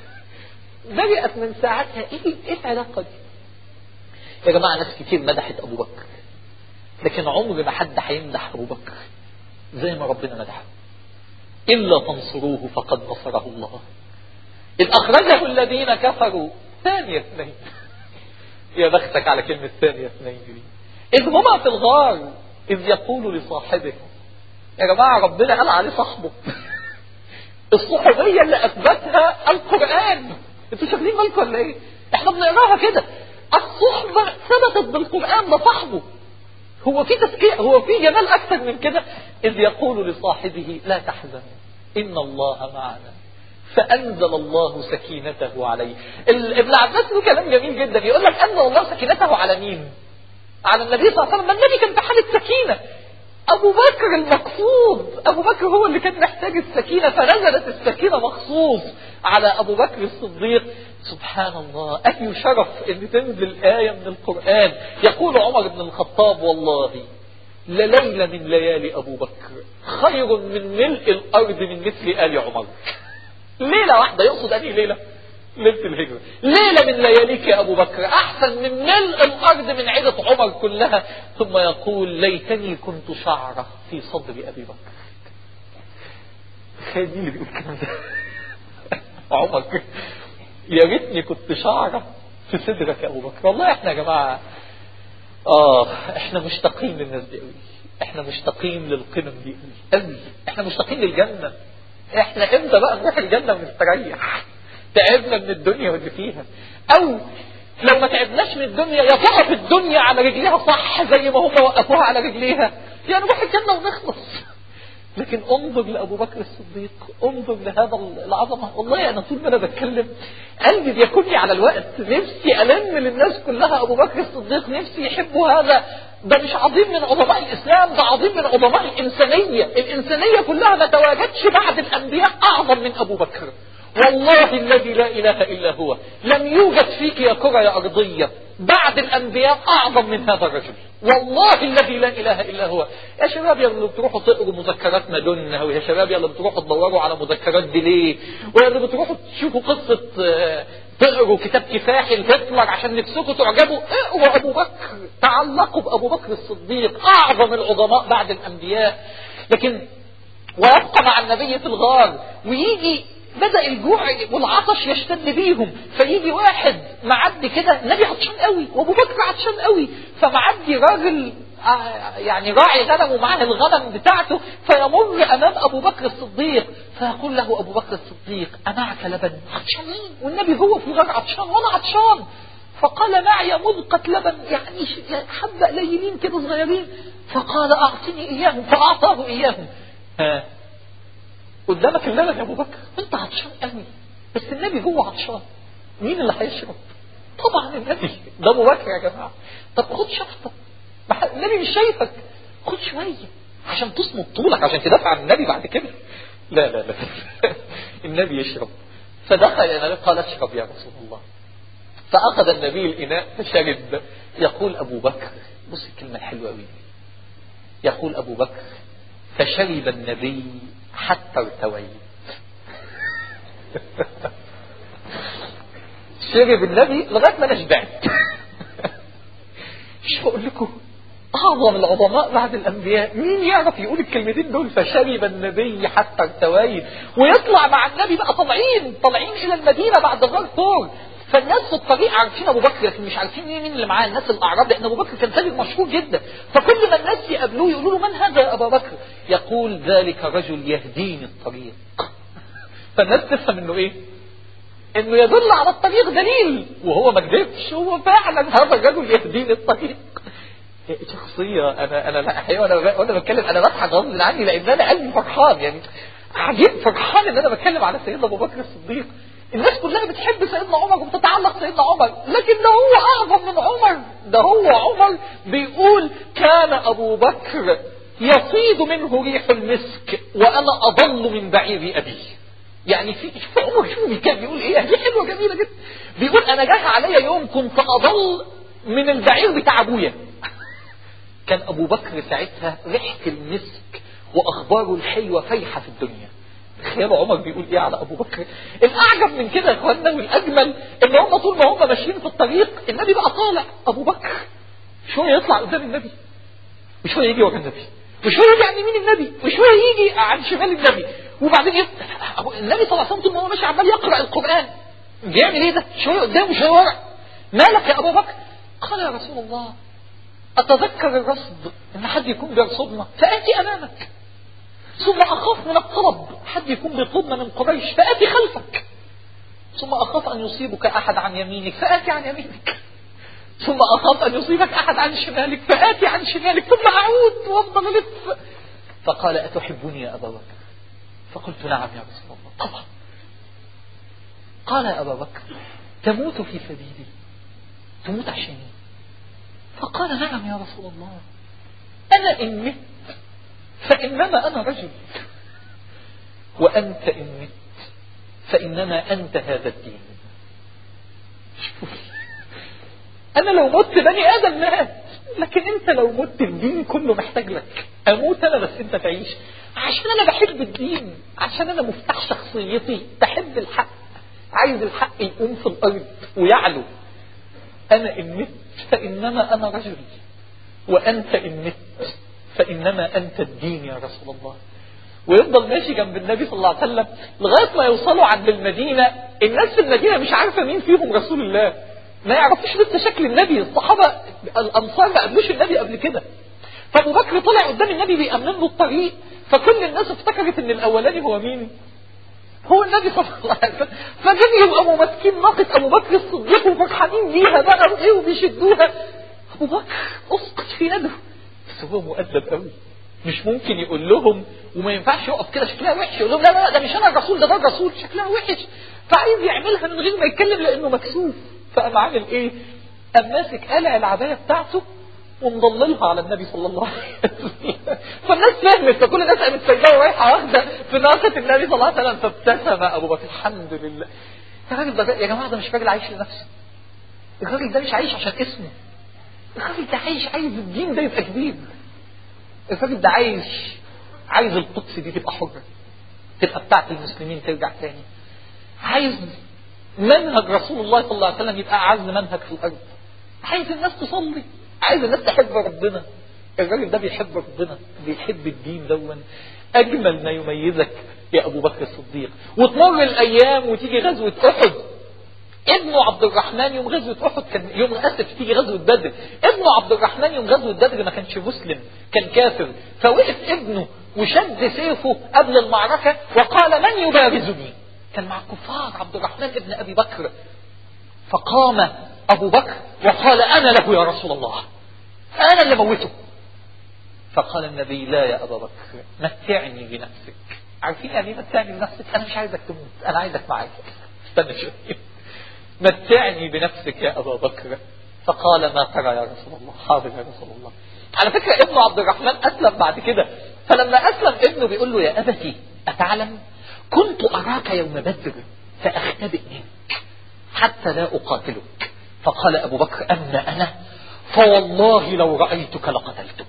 برئت من ساعتها ايه ايه العلاقة دي يا جماعة ناس كتير مدحت أبو بكر لكن عمر ما حد هيمدح أبو بكر زي ما ربنا مدحه إلا تنصروه فقد نصره الله إذ أخرجه الذين كفروا ثانية اثنين يا بختك على كلمة ثانية اثنين دي إذ هما في الغار إذ يقول لصاحبه يا جماعة ربنا قال عليه صاحبه الصحوبية اللي أثبتها القرآن انتوا شايفين بالكم ولا إيه؟ إحنا بنقراها كده الصحبة ثبتت بالقرآن ده صاحبه هو في تزكية هو في جمال أكثر من كده إذ يقول لصاحبه لا تحزن إن الله معنا فأنزل الله سكينته عليه ابن عباس له كلام جميل جدا يقول لك أنزل الله سكينته على مين على النبي صلى الله عليه وسلم ما النبي كان في حالة سكينة أبو بكر المقصود أبو بكر هو اللي كان محتاج السكينة فنزلت السكينة مخصوص على أبو بكر الصديق سبحان الله أي شرف أن تنزل آية من القرآن يقول عمر بن الخطاب والله لليلة من ليالي أبو بكر خير من ملء الأرض من مثل آل عمر ليلة واحدة يقصد أنهي ليلة ليلة الهجرة ليلة من لياليك يا أبو بكر أحسن من ملء الأرض من عدة عمر كلها ثم يقول ليتني كنت شعرة في صدر أبي بكر خير مين اللي بيقول الكلام ده عمر يا ريتني كنت شعرة في صدرك يا أبو بكر والله احنا يا جماعة آه احنا مشتاقين للناس دي قوي احنا مشتاقين للقمم دي قوي احنا مشتاقين للجنة احنا امتى بقى نروح الجنة ونستريح تعبنا من الدنيا واللي فيها او لو ما تعبناش من الدنيا يا تقف الدنيا على رجليها صح زي ما هم وقفوها على رجليها يا نروح الجنة ونخلص لكن انظر لأبو بكر الصديق انظر لهذا العظمة والله أنا طول ما أنا بتكلم قلبي بياكلني على الوقت نفسي ألم للناس كلها أبو بكر الصديق نفسي يحبوا هذا ده مش عظيم من عظماء الإسلام ده عظيم من عظماء الإنسانية الإنسانية كلها ما تواجدش بعد الأنبياء أعظم من أبو بكر والله الذي لا إله إلا هو لم يوجد فيك يا كرة يا أرضية بعد الأنبياء أعظم من هذا الرجل والله الذي لا إله إلا هو يا شباب يا اللي بتروحوا تقروا مذكرات مادونا ويا شباب يا اللي بتروحوا تدوروا على مذكرات ديليه ويا اللي بتروحوا تشوفوا قصة آه، تقروا كتاب كفاحي الهتلر عشان نفسكم تعجبوا اقروا أبو بكر تعلقوا بأبو بكر الصديق أعظم العظماء بعد الأنبياء لكن ويبقى مع النبي في الغار ويجي بدأ الجوع والعطش يشتد بيهم فيجي واحد معدي كده النبي عطشان قوي وابو بكر عطشان قوي فمعدي راجل آه، يعني راعي غنم ومعاه الغنم بتاعته فيمر امام ابو بكر الصديق فيقول له ابو بكر الصديق امعك لبن عطشانين والنبي هو في الغار عطشان وانا عطشان فقال معي ملقة لبن يعني حبة قليلين كده صغيرين فقال اعطني اياهم فاعطاه اياهم ها قدامك اللبن يا ابو بكر انت عطشان قوي بس النبي جوه عطشان مين اللي هيشرب طبعا النبي ده ابو بكر يا جماعه طب خد شفطه النبي مش شايفك خد شويه عشان تصمد طولك عشان تدافع عن النبي بعد كده لا لا لا النبي يشرب فدخل النبي قال اشرب يا رسول الله فأخذ النبي الإناء فشرب يقول أبو بكر بص الكلمة الحلوة قوي يقول أبو بكر فشرب النبي حتى ارتويت شرب النبي لغاية ما انا شبعت مش بقول لكم أعظم العظماء بعد الأنبياء مين يعرف يقول الكلمتين دول فشرب النبي حتى ارتويت ويطلع مع النبي بقى طالعين طالعين إلى المدينة بعد غار ثور فالناس في الطريق عارفين ابو بكر لكن مش عارفين مين مين اللي معاه الناس الاعراب لان ابو بكر كان تاجر مشهور جدا فكل ما الناس يقابلوه يقولوا له من هذا يا ابا بكر يقول ذلك رجل يهديني الطريق فالناس تفهم انه ايه انه يدل على الطريق دليل وهو ما كذبش هو فعلا هذا الرجل يهديني الطريق شخصية أنا أنا لا أحيانا وأنا وأنا بتكلم أنا بضحك غصب عني لأن أنا قلبي فرحان يعني عجيب فرحان إن أنا بتكلم على سيدنا أبو بكر الصديق الناس كلها بتحب سيدنا عمر وبتتعلق سيدنا عمر لكن ده هو أعظم من عمر ده هو عمر بيقول كان أبو بكر يصيد منه ريح المسك وأنا أضل من بعير أبي يعني في شوف عمر شوف كان بيقول ايه دي حلوه جميله جدا بيقول انا جه عليا يوم كنت اضل من البعير بتاع ابويا كان ابو بكر ساعتها ريحه المسك واخباره الحلوه فايحه في الدنيا تخيلوا عمر بيقول ايه على ابو بكر الاعجب من كده يا اخوانا والاجمل ان هم طول ما هم ماشيين في الطريق النبي بقى طالع ابو بكر شويه يطلع قدام النبي وشويه يجي ورا النبي وشويه يجي عن يمين النبي وشويه يجي عن شمال النبي وبعدين يط... النبي صلى الله عليه وسلم طول ما هو ماشي عمال يقرا القران بيعمل ايه ده شويه قدام وشويه ورا مالك يا ابو بكر قال يا رسول الله اتذكر الرصد ان حد يكون بيرصدنا فاتي امامك ثم أخاف من الطلب حد يكون بيطلبنا من قريش فآتي خلفك ثم أخاف أن يصيبك أحد عن يمينك فآتي عن يمينك ثم أخاف أن يصيبك أحد عن شمالك فآتي عن شمالك ثم أعود وأفضل ألف فقال أتحبني يا أبا بكر فقلت نعم يا رسول الله طبعا قال يا أبا بكر تموت في سبيلي تموت عشاني فقال نعم يا رسول الله أنا إن مت فإنما أنا رجل وأنت إن مت فإنما أنت هذا الدين أنا لو مت بني آدم مات لكن أنت لو مت الدين كله محتاج لك أموت أنا بس أنت تعيش عشان أنا بحب الدين عشان أنا مفتاح شخصيتي بحب الحق عايز الحق يقوم في الأرض ويعلو أنا إن مت فإنما أنا رجل وأنت إن مت فإنما أنت الدين يا رسول الله ويفضل ماشي جنب النبي صلى الله عليه وسلم لغاية ما يوصلوا عند المدينة الناس في المدينة مش عارفة مين فيهم رسول الله ما يعرفوش لسه شكل النبي الصحابة الأنصار ما قابلوش النبي قبل كده فأبو بكر طلع قدام النبي بيأمن له الطريق فكل الناس افتكرت ان الأولاني هو مين هو النبي صلى الله عليه وسلم فجم يبقوا ماسكين ناقة أبو بكر الصديق وفرحانين بيها بقى وإيه وبيشدوها أبو بكر أسقط في يده بس هو مؤدب قوي مش ممكن يقول لهم وما ينفعش يقف كده شكلها وحش يقول لهم لا لا ده مش انا الرسول ده ده الرسول شكلها وحش فعايز يعملها من غير ما يتكلم لانه مكسوف فقام عامل ايه؟ قام ماسك قلع العبايه بتاعته ومضللها على النبي صلى الله عليه وسلم فالناس فهمت فكل الناس قامت سايباه ورايحه واخده في ناقه النبي صلى الله عليه وسلم فابتسم ابو بكر الحمد لله الراجل ده يا جماعه ده مش راجل عايش لنفسه الراجل ده مش عايش عشان اسمه الراجل ده عايش عايز الدين ده يبقى كبير الراجل ده عايش عايز القدس دي تبقى حرة تبقى بتاعت المسلمين ترجع تاني عايز منهج رسول الله صلى الله عليه وسلم يبقى أعز منهج في الأرض عايز الناس تصلي عايز الناس تحب ربنا الراجل ده بيحب ربنا بيحب الدين دون أجمل ما يميزك يا أبو بكر الصديق وتمر الأيام وتيجي غزوة أحد ابنه عبد الرحمن يوم غزوة أحد كان يوم أسف تيجي غزوة بدر ابنه عبد الرحمن يوم غزوة بدر ما كانش مسلم كان كافر فوقف ابنه وشد سيفه قبل المعركة وقال من يبارزني كان مع الكفار عبد الرحمن ابن أبي بكر فقام أبو بكر وقال أنا له يا رسول الله أنا اللي موته فقال النبي لا يا أبا بكر متعني بنفسك عارفين يعني ايه متعني بنفسك أنا مش عايزك تموت أنا عايزك معايا استنى شوية متعني بنفسك يا أبا بكر فقال ما ترى يا رسول الله حاضر يا رسول الله على فكرة ابن عبد الرحمن أسلم بعد كده فلما أسلم ابنه بيقول له يا أبتي أتعلم كنت أراك يوم بدر فأختبئ منك حتى لا أقاتلك فقال أبو بكر أما أنا فوالله لو رأيتك لقتلتك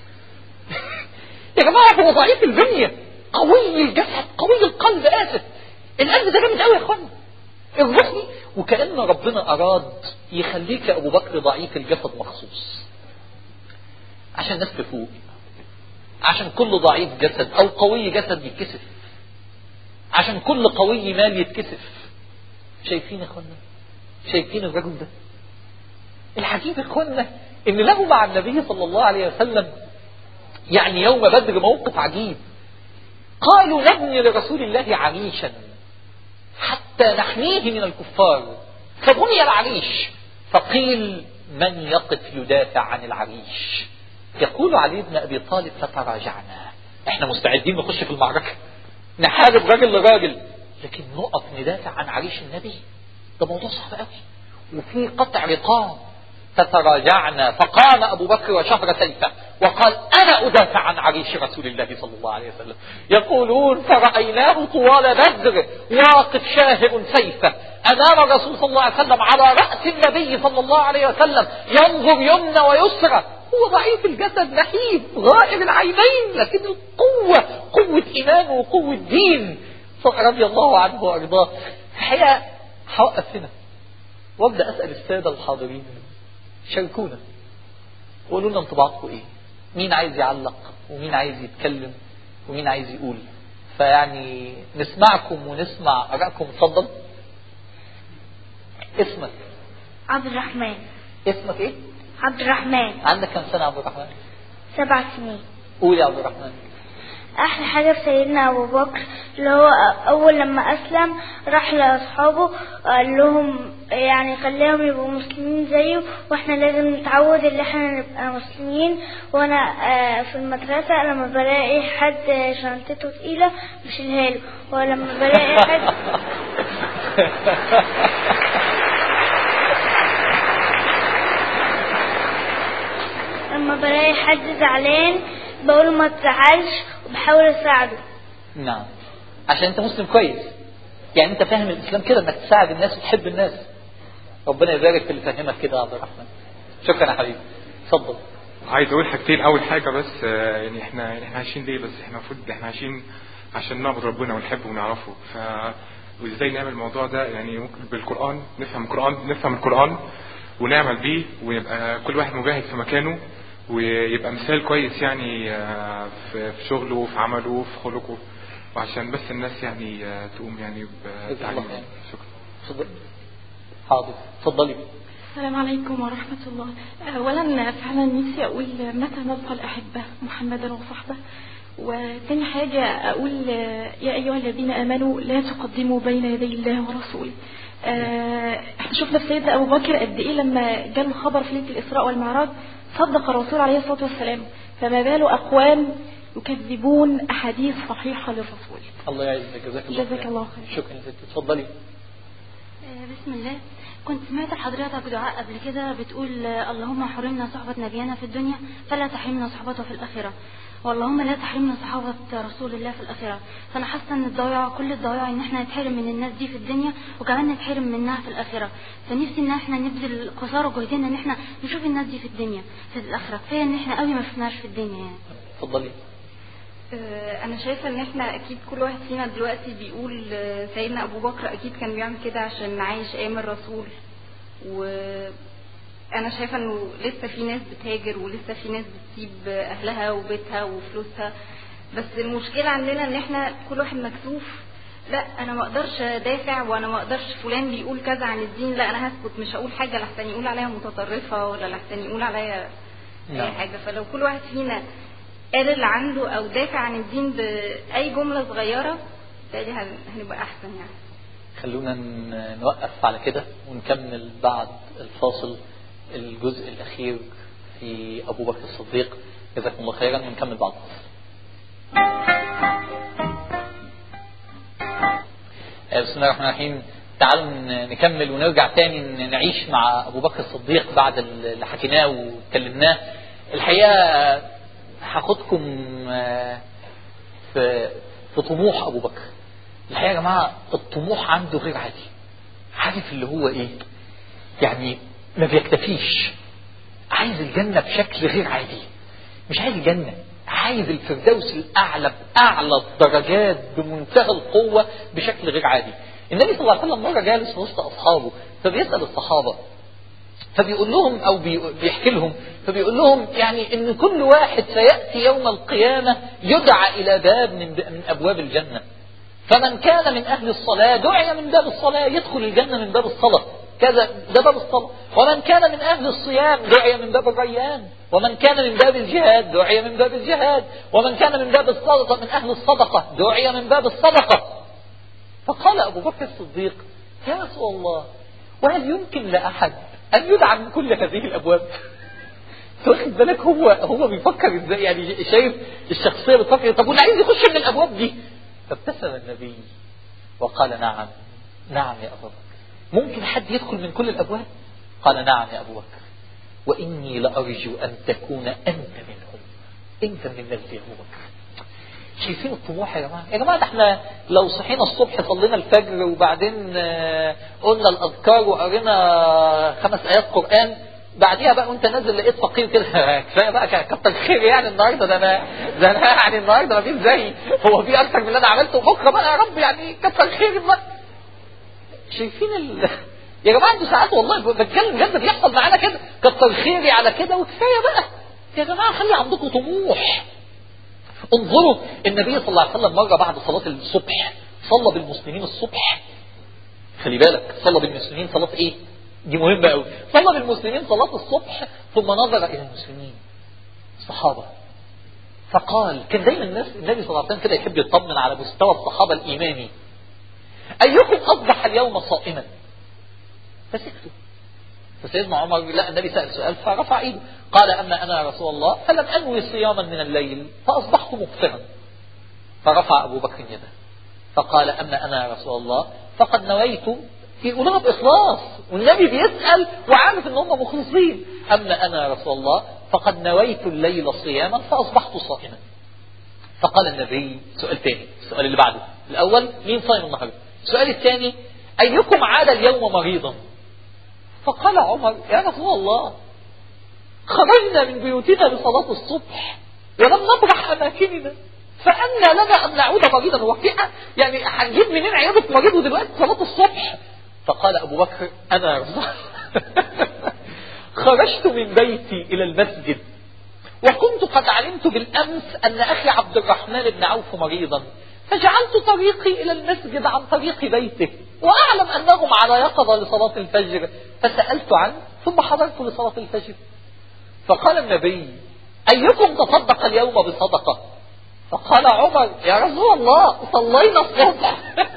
يا جماعة هو ضعيف البنية قوي الجسد قوي القلب آسف القلب ده جامد قوي يا اخوانا الروحي وكأن ربنا أراد يخليك يا أبو بكر ضعيف الجسد مخصوص عشان الناس تفوق عشان كل ضعيف جسد أو قوي جسد يتكسف عشان كل قوي مال يتكسف شايفين يا اخوانا شايفين الرجل ده العجيب يا اخوانا ان له مع النبي صلى الله عليه وسلم يعني يوم بدر موقف عجيب قالوا نبني لرسول الله عريشا حتى نحميه من الكفار فبني العريش فقيل من يقف يدافع عن العريش يقول علي بن ابي طالب فتراجعنا احنا مستعدين نخش في المعركه نحارب راجل لراجل لكن نقف ندافع عن عريش النبي ده موضوع صعب قوي وفي قطع رقاب فتراجعنا فقام أبو بكر وشهر سيفه وقال أنا أدافع عن عريش رسول الله صلى الله عليه وسلم يقولون فرأيناه طوال بدر واقف شاهر سيفه أمام الرسول صلى الله عليه وسلم على رأس النبي صلى الله عليه وسلم ينظر يمنى ويسرى هو ضعيف الجسد نحيف غائر العينين لكن القوة قوة إيمان وقوة دين رضي الله عنه وأرضاه الحقيقة هوقف هنا وابدأ أسأل السادة الحاضرين شاركونا قولوا لنا انطباعاتكم ايه مين عايز يعلق ومين عايز يتكلم ومين عايز يقول فيعني نسمعكم ونسمع ارائكم اتفضل اسمك عبد الرحمن اسمك ايه عبد الرحمن عندك كم سنه يا عبد الرحمن سبع سنين قول يا عبد الرحمن احلى حاجه في سيدنا ابو بكر اللي هو اول لما اسلم راح لاصحابه قال لهم يعني خليهم يبقوا مسلمين زيه واحنا لازم نتعود ان احنا نبقى مسلمين وانا آه، في المدرسه لما بلاقي حد شنطته تقيله بشيلها له ولما بلاقي حد لما بلاقي حد زعلان بقول ما تزعلش وبحاول اساعده نعم عشان انت مسلم كويس يعني انت فاهم الاسلام كده انك تساعد الناس وتحب الناس ربنا يبارك في اللي فهمك كده يا عبد الرحمن شكرا يا حبيبي اتفضل عايز اقول حاجتين اول حاجه بس آه، يعني احنا يعني احنا عايشين ليه بس احنا المفروض احنا عايشين عشان نعبد ربنا ونحبه ونعرفه ف وازاي نعمل الموضوع ده يعني ممكن بالقران نفهم القران نفهم القران ونعمل بيه ويبقى كل واحد مجاهد في مكانه ويبقى مثال كويس يعني آه، في في شغله وفي عمله وفي خلقه وعشان بس الناس يعني آه، تقوم يعني بتعليم خير. شكرا اتفضل حاضر اتفضلي السلام عليكم ورحمة الله أولا فعلا نفسي أقول متى نلقى الأحبة محمدا وصحبه وتاني حاجة أقول يا أيها الذين آمنوا لا تقدموا بين يدي الله ورسوله آه، احنا شفنا في سيدنا أبو بكر قد إيه لما جاله خبر في ليلة الإسراء والمعراج صدق الرسول عليه الصلاة والسلام فما بال أقوام يكذبون أحاديث صحيحة للرسول الله يعزك جزاك الله جزاك خير. الله خير. شكرا يا ستي اتفضلي آه، بسم الله كنت سمعت حضرتك دعاء قبل كده بتقول آه، اللهم حرمنا صحبة نبينا في الدنيا فلا تحرمنا صحبته في الآخرة واللهم لا تحرمنا صحابة رسول الله في الآخرة فأنا حاسة إن الضياع كل الضياع إن إحنا نتحرم من الناس دي في الدنيا وكمان نتحرم منها في الآخرة فنفسي إن إحنا نبذل قصارى جهدنا إن إحنا نشوف الناس دي في الدنيا في الآخرة كفاية إن إحنا قوي ما شفناش في الدنيا يعني اتفضلي آه، انا شايفه ان احنا اكيد كل واحد فينا دلوقتي بيقول آه، سيدنا ابو بكر اكيد كان بيعمل كده عشان عايش ايام الرسول وانا شايفه انه لسه في ناس بتهاجر ولسه في ناس بتسيب اهلها وبيتها وفلوسها بس المشكله عندنا ان احنا كل واحد مكسوف لا انا ما اقدرش ادافع وانا ما اقدرش فلان بيقول كذا عن الدين لا انا هسكت مش هقول حاجه لحسن يقول عليا متطرفه ولا لحسن يقول عليا اي نعم. حاجه فلو كل واحد فينا قال اللي عنده او دافع عن الدين باي جمله صغيره بالتالي هن- هنبقى احسن يعني خلونا ن- نوقف على كده ونكمل بعد الفاصل الجزء الأخير في أبو بكر الصديق جزاكم الله خيرا ونكمل بعد الفاصل آه، بسم الله الرحمن الرحيم تعالوا ن- نكمل ونرجع تاني ن- نعيش مع أبو بكر الصديق بعد اللي حكيناه واتكلمناه الحقيقة آه، هاخدكم آه، في في طموح أبو بكر الحقيقة يا جماعة الطموح عنده غير عادي عارف اللي هو ايه يعني ما بيكتفيش عايز الجنة بشكل غير عادي مش عايز الجنة عايز الفردوس الأعلى بأعلى الدرجات بمنتهى القوة بشكل غير عادي النبي صلى الله عليه وسلم مرة جالس وسط أصحابه فبيسأل الصحابة فبيقول لهم او بي- بيحكي لهم فبيقول لهم يعني ان كل واحد سياتي يوم القيامه يدعى الى باب من من ابواب الجنه فمن كان من اهل الصلاه دعي من باب الصلاه يدخل الجنه من باب الصلاه كذا ده باب الصلاه ومن كان من اهل الصيام دعي من باب الريان ومن كان من باب الجهاد دعي من باب الجهاد ومن كان من باب الصدقه من اهل الصدقه دعي من باب الصدقه فقال أبو بكر الصديق يا رسول الله وهل يمكن لأحد أن يدعى من كل هذه الأبواب واخد بالك هو هو بيفكر ازاي يعني شايف الشخصيه بتفكر طب واللي عايز يخش من الابواب دي فابتسم النبي وقال نعم نعم يا ابا بكر ممكن حد يدخل من كل الابواب قال نعم يا ابو بكر واني لارجو ان تكون انت منهم انت من الناس دي يا ابو بكر شايفين الطموح يا جماعه يا جماعه ده احنا لو صحينا الصبح صلينا الفجر وبعدين آه، قلنا الاذكار وقرينا خمس ايات قران بعديها بقى وانت نازل لقيت فقير كده كفايه بقى كتر خير يعني النهارده ده انا ده انا يعني النهارده مفيش زي هو في اكتر من اللي انا عملته بكره بقى يا رب يعني كتر خير بقى شايفين ال... يا جماعه انتوا ساعات والله بتكلم بجد بيحصل معانا كده كتر خيري على كده وكفايه بقى يا جماعه خلي عندكم طموح انظروا النبي صلى الله عليه وسلم مرة بعد صلاة الصبح صلى بالمسلمين الصبح خلي بالك صلى بالمسلمين صلاة ايه دي مهمة قوي صلى بالمسلمين صلاة الصبح ثم نظر الى المسلمين الصحابة فقال كان دايما الناس النبي صلى الله عليه وسلم كده يحب يطمن على مستوى الصحابة الايماني ايكم اصبح اليوم صائما فسكتوا فسيدنا عمر لا النبي سأل سؤال فرفع ايده قال أما أنا يا رسول الله فلم أنوي صياما من الليل فأصبحت مفطرا فرفع أبو بكر يده فقال أما أنا يا رسول الله فقد نويت في قلوبها بإخلاص والنبي بيسأل وعارف إن هم مخلصين أما أنا يا رسول الله فقد نويت الليل صياما فأصبحت صائما فقال النبي سؤال تاني السؤال اللي بعده الأول مين صايم النهارده السؤال الثاني أيكم عاد اليوم مريضا فقال عمر يا رسول الله خرجنا من بيوتنا لصلاة الصبح ولم نبرح أماكننا فأنا لنا أن نعود مريضا هو في يعني هنجيب منين عيادة مريض دلوقتي صلاة الصبح فقال أبو بكر أنا يا رسول الله خرجت من بيتي إلى المسجد وكنت قد علمت بالأمس أن أخي عبد الرحمن بن عوف مريضا فجعلت طريقي إلى المسجد عن طريق بيته وأعلم أنهم على يقظة لصلاة الفجر فسألت عنه ثم حضرت لصلاة الفجر فقال النبي أيكم تصدق اليوم بصدقة فقال عمر يا رسول الله صلينا الصبح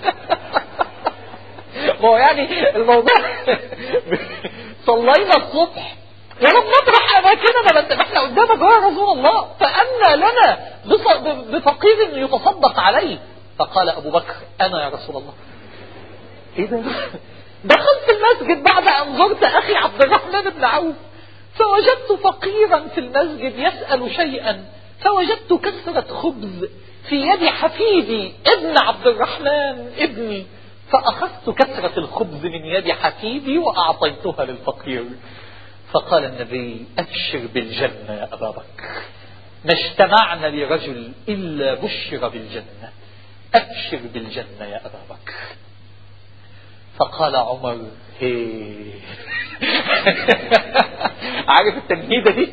ما هو يعني الموضوع صلينا الصبح ولم نطرح اماكننا بس احنا قدامك يا رسول الله فأنا لنا بص- بفقير يتصدق عليه فقال ابو بكر انا يا رسول الله ايه ده دخلت المسجد بعد أن زرت أخي عبد الرحمن بن عوف فوجدت فقيرا في المسجد يسأل شيئا فوجدت كسرة خبز في يد حفيدي ابن عبد الرحمن ابني فأخذت كسرة الخبز من يد حفيدي وأعطيتها للفقير فقال النبي أبشر بالجنة يا أبا بكر ما اجتمعنا لرجل إلا بشر بالجنة أبشر بالجنة يا أبا بكر فقال عمر هي عارف التنهيدة دي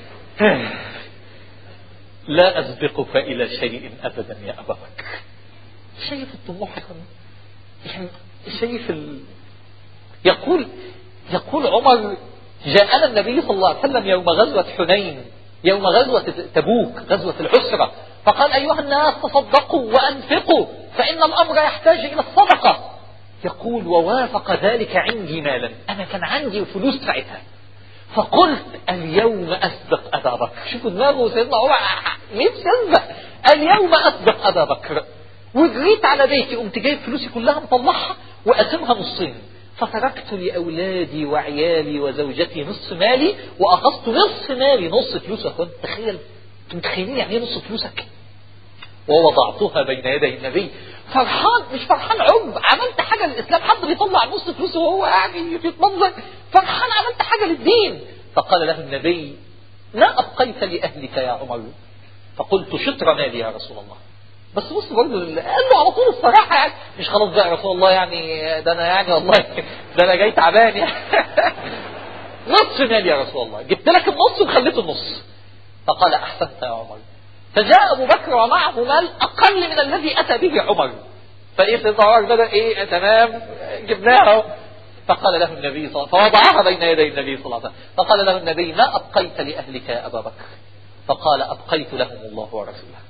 لا أسبقك إلى شيء أبدا يا أبا بكر شايف الطموح يعني شايف ال... يقول يقول عمر جاءنا النبي صلى الله عليه وسلم يوم غزوة حنين يوم غزوة تبوك غزوة العسرة فقال أيها الناس تصدقوا وأنفقوا فإن الأمر يحتاج إلى الصدقة يقول ووافق ذلك عندي مالا أنا كان عندي فلوس ساعتها فقلت اليوم أسبق أبا بكر شوفوا دماغه سيدنا عمر نفسي أسبق اليوم أسبق أبا بكر وجريت على بيتي قمت جايب فلوسي كلها مطلعها وقسمها نصين فتركت لأولادي وعيالي وزوجتي نصف مالي وأخذت نصف مالي نص فلوس يا أخوان تخيل متخيلين يعني ايه نص فلوسك ووضعتها بين يدي النبي فرحان مش فرحان عب عملت حاجة للإسلام حد بيطلع نص فلوسه وهو يعني بيتمنظر فرحان عملت حاجة للدين فقال له النبي ما أبقيت لأهلك يا عمر فقلت شطر مالي يا رسول الله بس بص برضه قال له على طول الصراحة يعني مش خلاص بقى يا رسول الله يعني ده أنا يعني والله ده أنا جاي تعبان يعني نصف مالي يا رسول الله جبت لك النص وخليت النص فقال أحسنت يا عمر فجاء أبو بكر ومعه مال أقل من الذي أتى به عمر فإيه سيدنا عمر بدأ إيه تمام جبناه فقال له النبي صلى الله عليه وسلم فوضعها بين يدي النبي صلى الله عليه وسلم فقال له النبي ما أبقيت لأهلك يا أبا بكر فقال أبقيت لهم الله ورسوله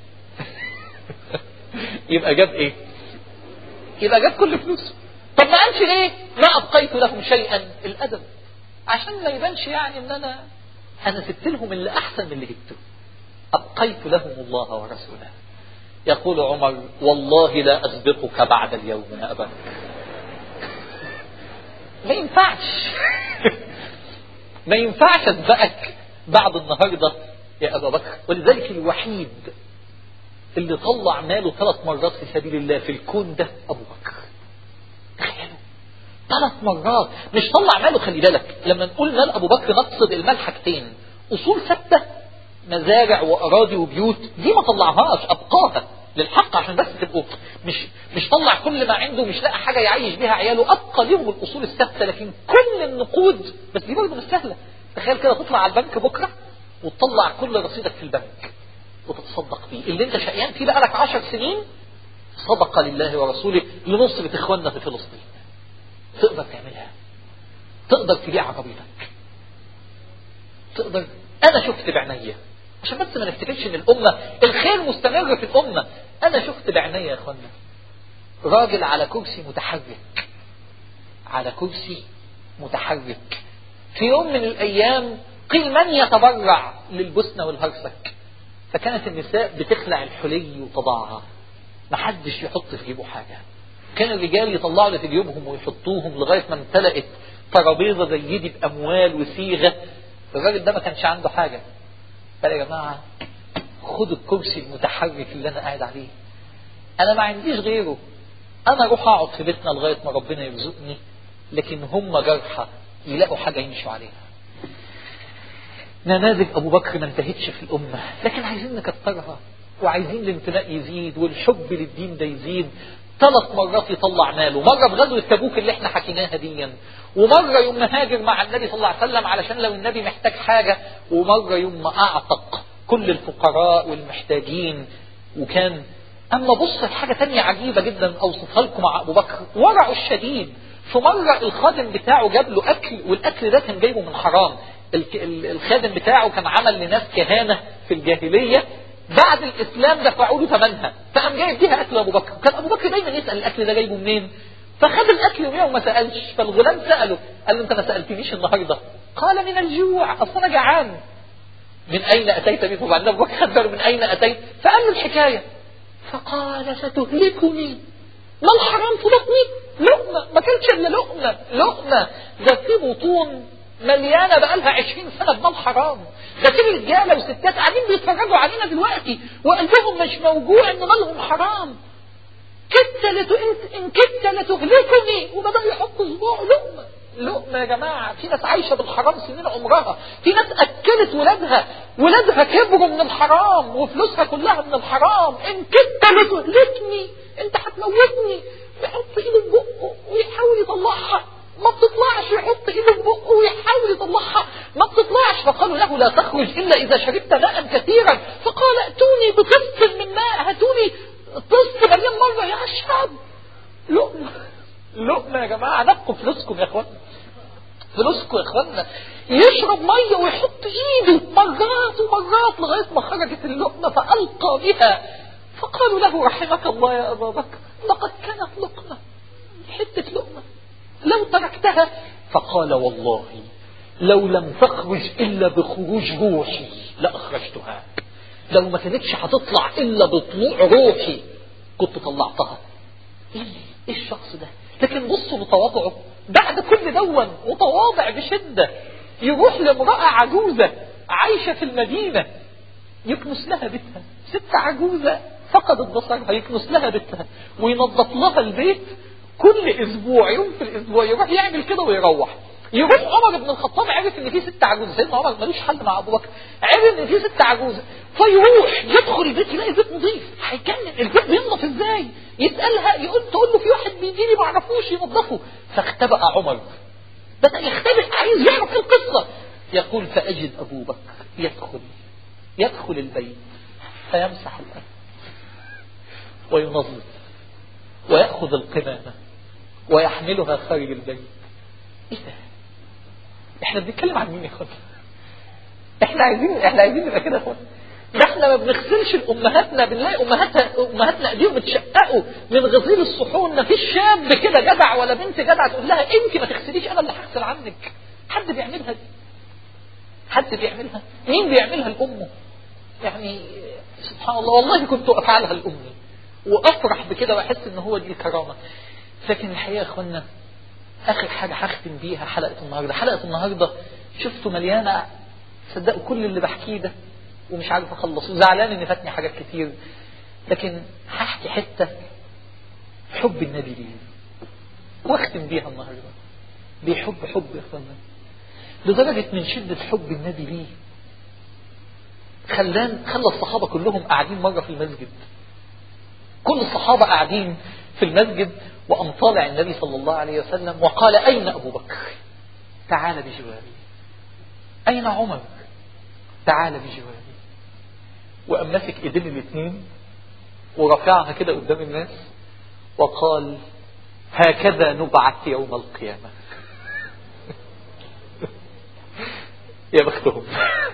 يبقى جاب إيه يبقى جاب كل فلوسه طب ما قالش ليه ما أبقيت لهم شيئا الأدب عشان ما يبانش يعني ان انا انا سبت لهم اللي احسن من اللي جبته ابقيت لهم الله ورسوله يقول عمر والله لا اسبقك بعد اليوم يا ابا ما ينفعش ما ينفعش اسبقك بعد النهارده يا ابا بكر ولذلك الوحيد اللي طلع ماله ثلاث مرات في سبيل الله في الكون ده ابو بكر تخيلوا ثلاث مرات مش طلع ماله خلي بالك لما نقول مال ابو بكر نقصد المال حاجتين اصول ثابته مزارع واراضي وبيوت دي ما طلعهاش ابقاها للحق عشان بس تبقوا مش مش طلع كل ما عنده مش لاقي حاجه يعيش بيها عياله ابقى ليهم الاصول الثابته لكن كل النقود بس دي برضه مش سهله تخيل كده تطلع على البنك بكره وتطلع كل رصيدك في البنك وتتصدق بيه اللي انت شقيان فيه بقالك عشر سنين صدقه لله ورسوله لنصره اخواننا في فلسطين تقدر تعملها تقدر تبيع عربيتك تقدر انا شفت بعينيا عشان بس ما نفتكرش ان الامه الخير مستمر في الامه انا شفت بعينيا يا اخوانا راجل على كرسي متحرك على كرسي متحرك في يوم من الايام قيل من يتبرع للبسنة والهرسك فكانت النساء بتخلع الحلي وتضعها محدش يحط في جيبه حاجه كان الرجال يطلعوا اللي في جيوبهم ويحطوهم لغايه ما امتلأت ترابيزه زي دي باموال وصيغه الراجل ده ما كانش عنده حاجه قال يا جماعه خدوا الكرسي المتحرك اللي انا قاعد عليه انا ما عنديش غيره انا اروح اقعد في بيتنا لغايه ما ربنا يرزقني لكن هم جرحى يلاقوا حاجه يمشوا عليها نماذج ابو بكر ما انتهتش في الامه لكن عايزين نكترها وعايزين الانتماء يزيد والحب للدين ده يزيد ثلاث مرات يطلع ماله مرة في غزوة تبوك اللي احنا حكيناها ديا ومرة يوم ما هاجر مع النبي صلى الله عليه وسلم علشان لو النبي محتاج حاجة ومرة يوم ما أعتق كل الفقراء والمحتاجين وكان أما بص حاجة تانية عجيبة جدا أوصفها لكم مع أبو بكر ورعه الشديد في مرة الخادم بتاعه جاب له أكل والأكل ده كان جايبه من حرام الخادم بتاعه كان عمل لناس كهانة في الجاهلية بعد الاسلام دفعوا له ثمنها فقام جايب بيها اكل ابو بكر كان ابو بكر دايما يسال الاكل ده جايبه منين فخد الاكل يوميها وما سالش فالغلام ساله قال له انت ما سالتنيش النهارده قال من الجوع اصل انا جعان من اين اتيت به وبعدين ابو بكر خبر من اين اتيت فقال له الحكايه فقال ستهلكني ما الحرام في بطني لقمة ما كانش الا لقمة لقمة ده في بطون مليانة بقالها عشرين سنة بمال حرام ده في رجالة وستات قاعدين بيتفرجوا علينا دلوقتي وقلبهم مش موجوع ان مالهم حرام كدت لت... ان كدت لتهلكني وبدأ يحط صباعه لقمة لقمة يا جماعة في ناس عايشة بالحرام سنين عمرها في ناس أكلت ولادها ولادها كبروا من الحرام وفلوسها كلها من الحرام إن كدت لتهلكني أنت هتموتني يحط إيده في بقه ويحاول يطلعها ما بتطلعش يحط إيده في بقه ويحاول يطلعها ما بتطلعش فقالوا له لا تخرج إلا إذا شربت ماء كثيرا فقال ائتوني بطست من ماء هاتوني طست مليان مرة يا أشرب لقمة لقمة يا جماعة نقوا فلوسكم يا اخوانا فلوسكم يا اخوانا يشرب مية ويحط ايده مرات ومرات لغاية ما خرجت اللقمة فألقى بها فقالوا له رحمك الله يا أبا بكر لقد كانت لقمة حتة لقمة لو تركتها فقال والله لو لم تخرج إلا بخروج روحي لأخرجتها لو ما كانتش هتطلع إلا بطلوع روحي كنت طلعتها ايه ايه الشخص ده لكن بصوا لتواضعه بعد كل دون متواضع بشدة يروح لامرأة عجوزة عايشة في المدينة يكنس لها بيتها ست عجوزة فقدت بصرها يكنس لها بيتها وينظف لها البيت كل اسبوع يوم في الاسبوع يروح يعمل كده ويروح يروح عمر بن الخطاب عرف ان في ست عجوزه سيدنا عمر ملوش حل مع ابو بكر عرف ان في ست عجوزه فيروح يدخل البيت يلاقي البيت نظيف هيكلم البيت بينظف ازاي يسالها يقول تقول له في واحد بيجي لي ما اعرفوش ينظفه فاختبأ عمر بدا يختبئ عايز يعرف ايه القصه يقول فاجد ابو بكر يدخل يدخل البيت فيمسح الارض وينظف ويأخذ القمامة ويحملها خارج البيت ايه ده احنا بنتكلم عن مين يا اخوانا احنا عايزين احنا عايزين نبقى كده يا اخوانا ده احنا ما بنغسلش امهاتنا بنلاقي امهاتها امهاتنا ايديهم بتشققوا من غسيل الصحون ما فيش شاب كده جدع ولا بنت جدع تقول لها انت ما تغسليش انا اللي هغسل عنك حد بيعملها دي حد بيعملها مين بيعملها لامه يعني سبحان الله والله كنت افعلها لامي وافرح بكده واحس ان هو دي الكرامه لكن الحقيقه يا اخوانا اخر حاجه هختم بيها حلقه النهارده حلقه النهارده شفتوا مليانه صدقوا كل اللي بحكيه ده ومش عارف اخلص وزعلان ان فاتني حاجات كتير لكن هحكي حته حب النبي ليه واختم بيها النهارده بيحب حب يا اخوانا لدرجه من شده حب النبي ليه خلان خلى الصحابه كلهم قاعدين مره في المسجد كل الصحابة قاعدين في المسجد وأم طالع النبي صلى الله عليه وسلم وقال أين أبو بكر تعال بجواري أين عمر تعال بجواري وقام ماسك ايدين الاثنين ورفعها كده قدام الناس وقال هكذا نبعث يوم القيامة يا بختهم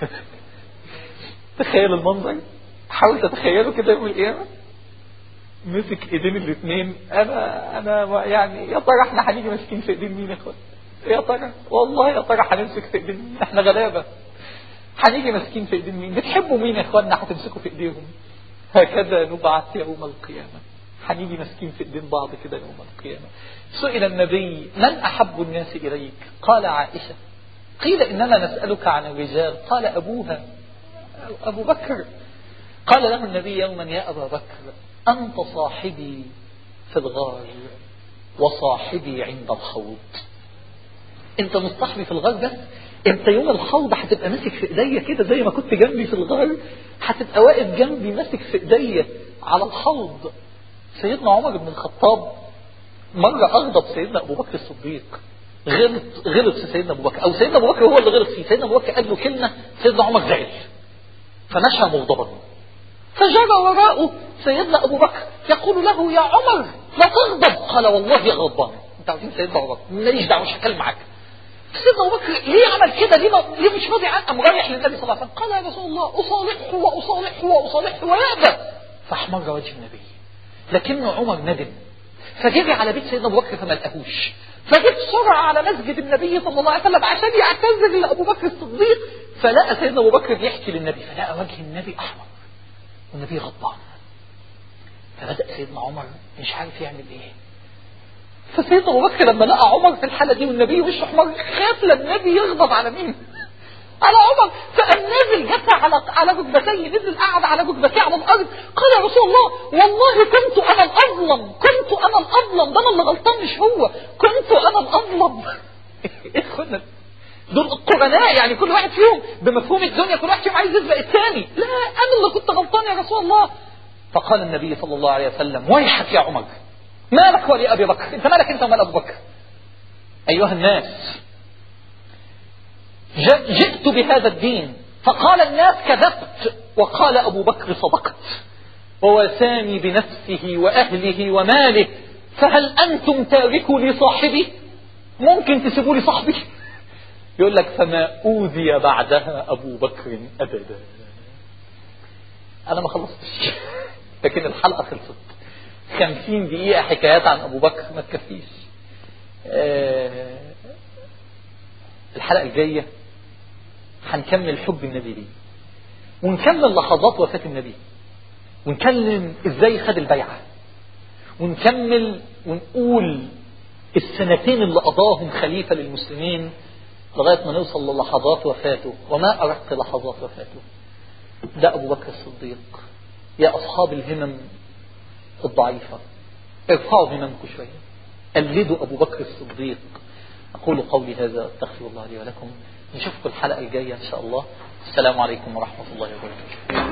تخيل المنظر حاول تتخيله كده يوم القيامة مسك ايدين الاثنين انا انا يعني يا ترى احنا هنيجي ماسكين في ايدين مين يا اخوان يا ترى والله يا ترى هنمسك في ايدين مين احنا غلابه هنيجي ماسكين في ايدين مين بتحبوا مين يا اخواننا هتمسكوا في ايديهم هكذا نبعث يوم القيامه هنيجي ماسكين في ايدين بعض كده يوم القيامه سئل النبي من احب الناس اليك قال عائشه قيل اننا نسالك عن الرجال قال ابوها ابو بكر قال له النبي يوما يا ابا بكر أنت صاحبي في الغار وصاحبي عند الحوض أنت مش صاحبي في الغار بس أنت يوم الحوض هتبقى ماسك في إيديا كده زي ما كنت جنبي في الغار هتبقى واقف جنبي ماسك في إيديا على الحوض سيدنا عمر بن الخطاب مرة أغضب سيدنا أبو بكر الصديق غلط غلط في سيدنا أبو بكر أو سيدنا أبو بكر هو اللي غلط فيه سيدنا أبو بكر قال له كلمة سيدنا عمر زعل فمشى مغضبا فجرى وراءه سيدنا أبو بكر يقول له يا عمر لا تغضب قال والله يا غضبان انت عارفين سيدنا أبو بكر ماليش دعوة مش هتكلم معاك سيدنا أبو بكر ليه عمل كده ليه, ما... ليه مش راضي عنه قام رايح للنبي صلى الله عليه وسلم قال يا رسول الله أصالحه وأصالحه وأصالحه ويأبى فاحمر وجه النبي لكن عمر ندم فجري على بيت سيدنا أبو بكر فما لقاهوش فجه بسرعة على مسجد النبي صلى الله عليه وسلم عشان يعتذر لأبو بكر الصديق فلقى سيدنا أبو بكر بيحكي للنبي فلقى وجه النبي أحمر والنبي غضبان فبدأ سيدنا عمر مش عارف يعمل ايه فسيدنا ابو بكر لما لقى عمر في الحاله دي والنبي وشه احمر خاف لا النبي يغضب على مين؟ على عمر فقام نازل جثى على على ركبتيه نزل قعد على ركبتيه على الارض قال يا رسول الله والله كنت انا الاظلم كنت انا الاظلم ده انا اللي غلطان مش هو كنت انا الاظلم ايه الخنة دول القرناء يعني كل واحد فيهم بمفهوم الدنيا كل واحد فيهم عايز يسبق الثاني لا انا اللي كنت غلطان يا رسول الله فقال النبي صلى الله عليه وسلم ويحك يا عمر مالك ولأبي بكر انت مالك انت ومال ابو بكر ايها الناس جئت بهذا الدين فقال الناس كذبت وقال ابو بكر صدقت وواساني بنفسه واهله وماله فهل انتم تاركوا لي صاحبي ممكن تسيبوا لي صاحبي يقول لك فما اوذي بعدها ابو بكر ابدا انا ما خلصتش لكن الحلقه خلصت خمسين دقيقة حكايات عن أبو بكر ما تكفيش أه الحلقة الجاية هنكمل حب النبي ليه ونكمل لحظات وفاة النبي ونكلم ازاي خد البيعة ونكمل ونقول السنتين اللي قضاهم خليفة للمسلمين لغاية ما نوصل للحظات وفاته وما أرق لحظات وفاته ده أبو بكر الصديق يا أصحاب الهمم الضعيفة ارفعوا هممكم شوية قلدوا أبو بكر الصديق أقول قولي هذا أستغفر الله لي ولكم نشوفكم الحلقة الجاية إن شاء الله السلام عليكم ورحمة الله وبركاته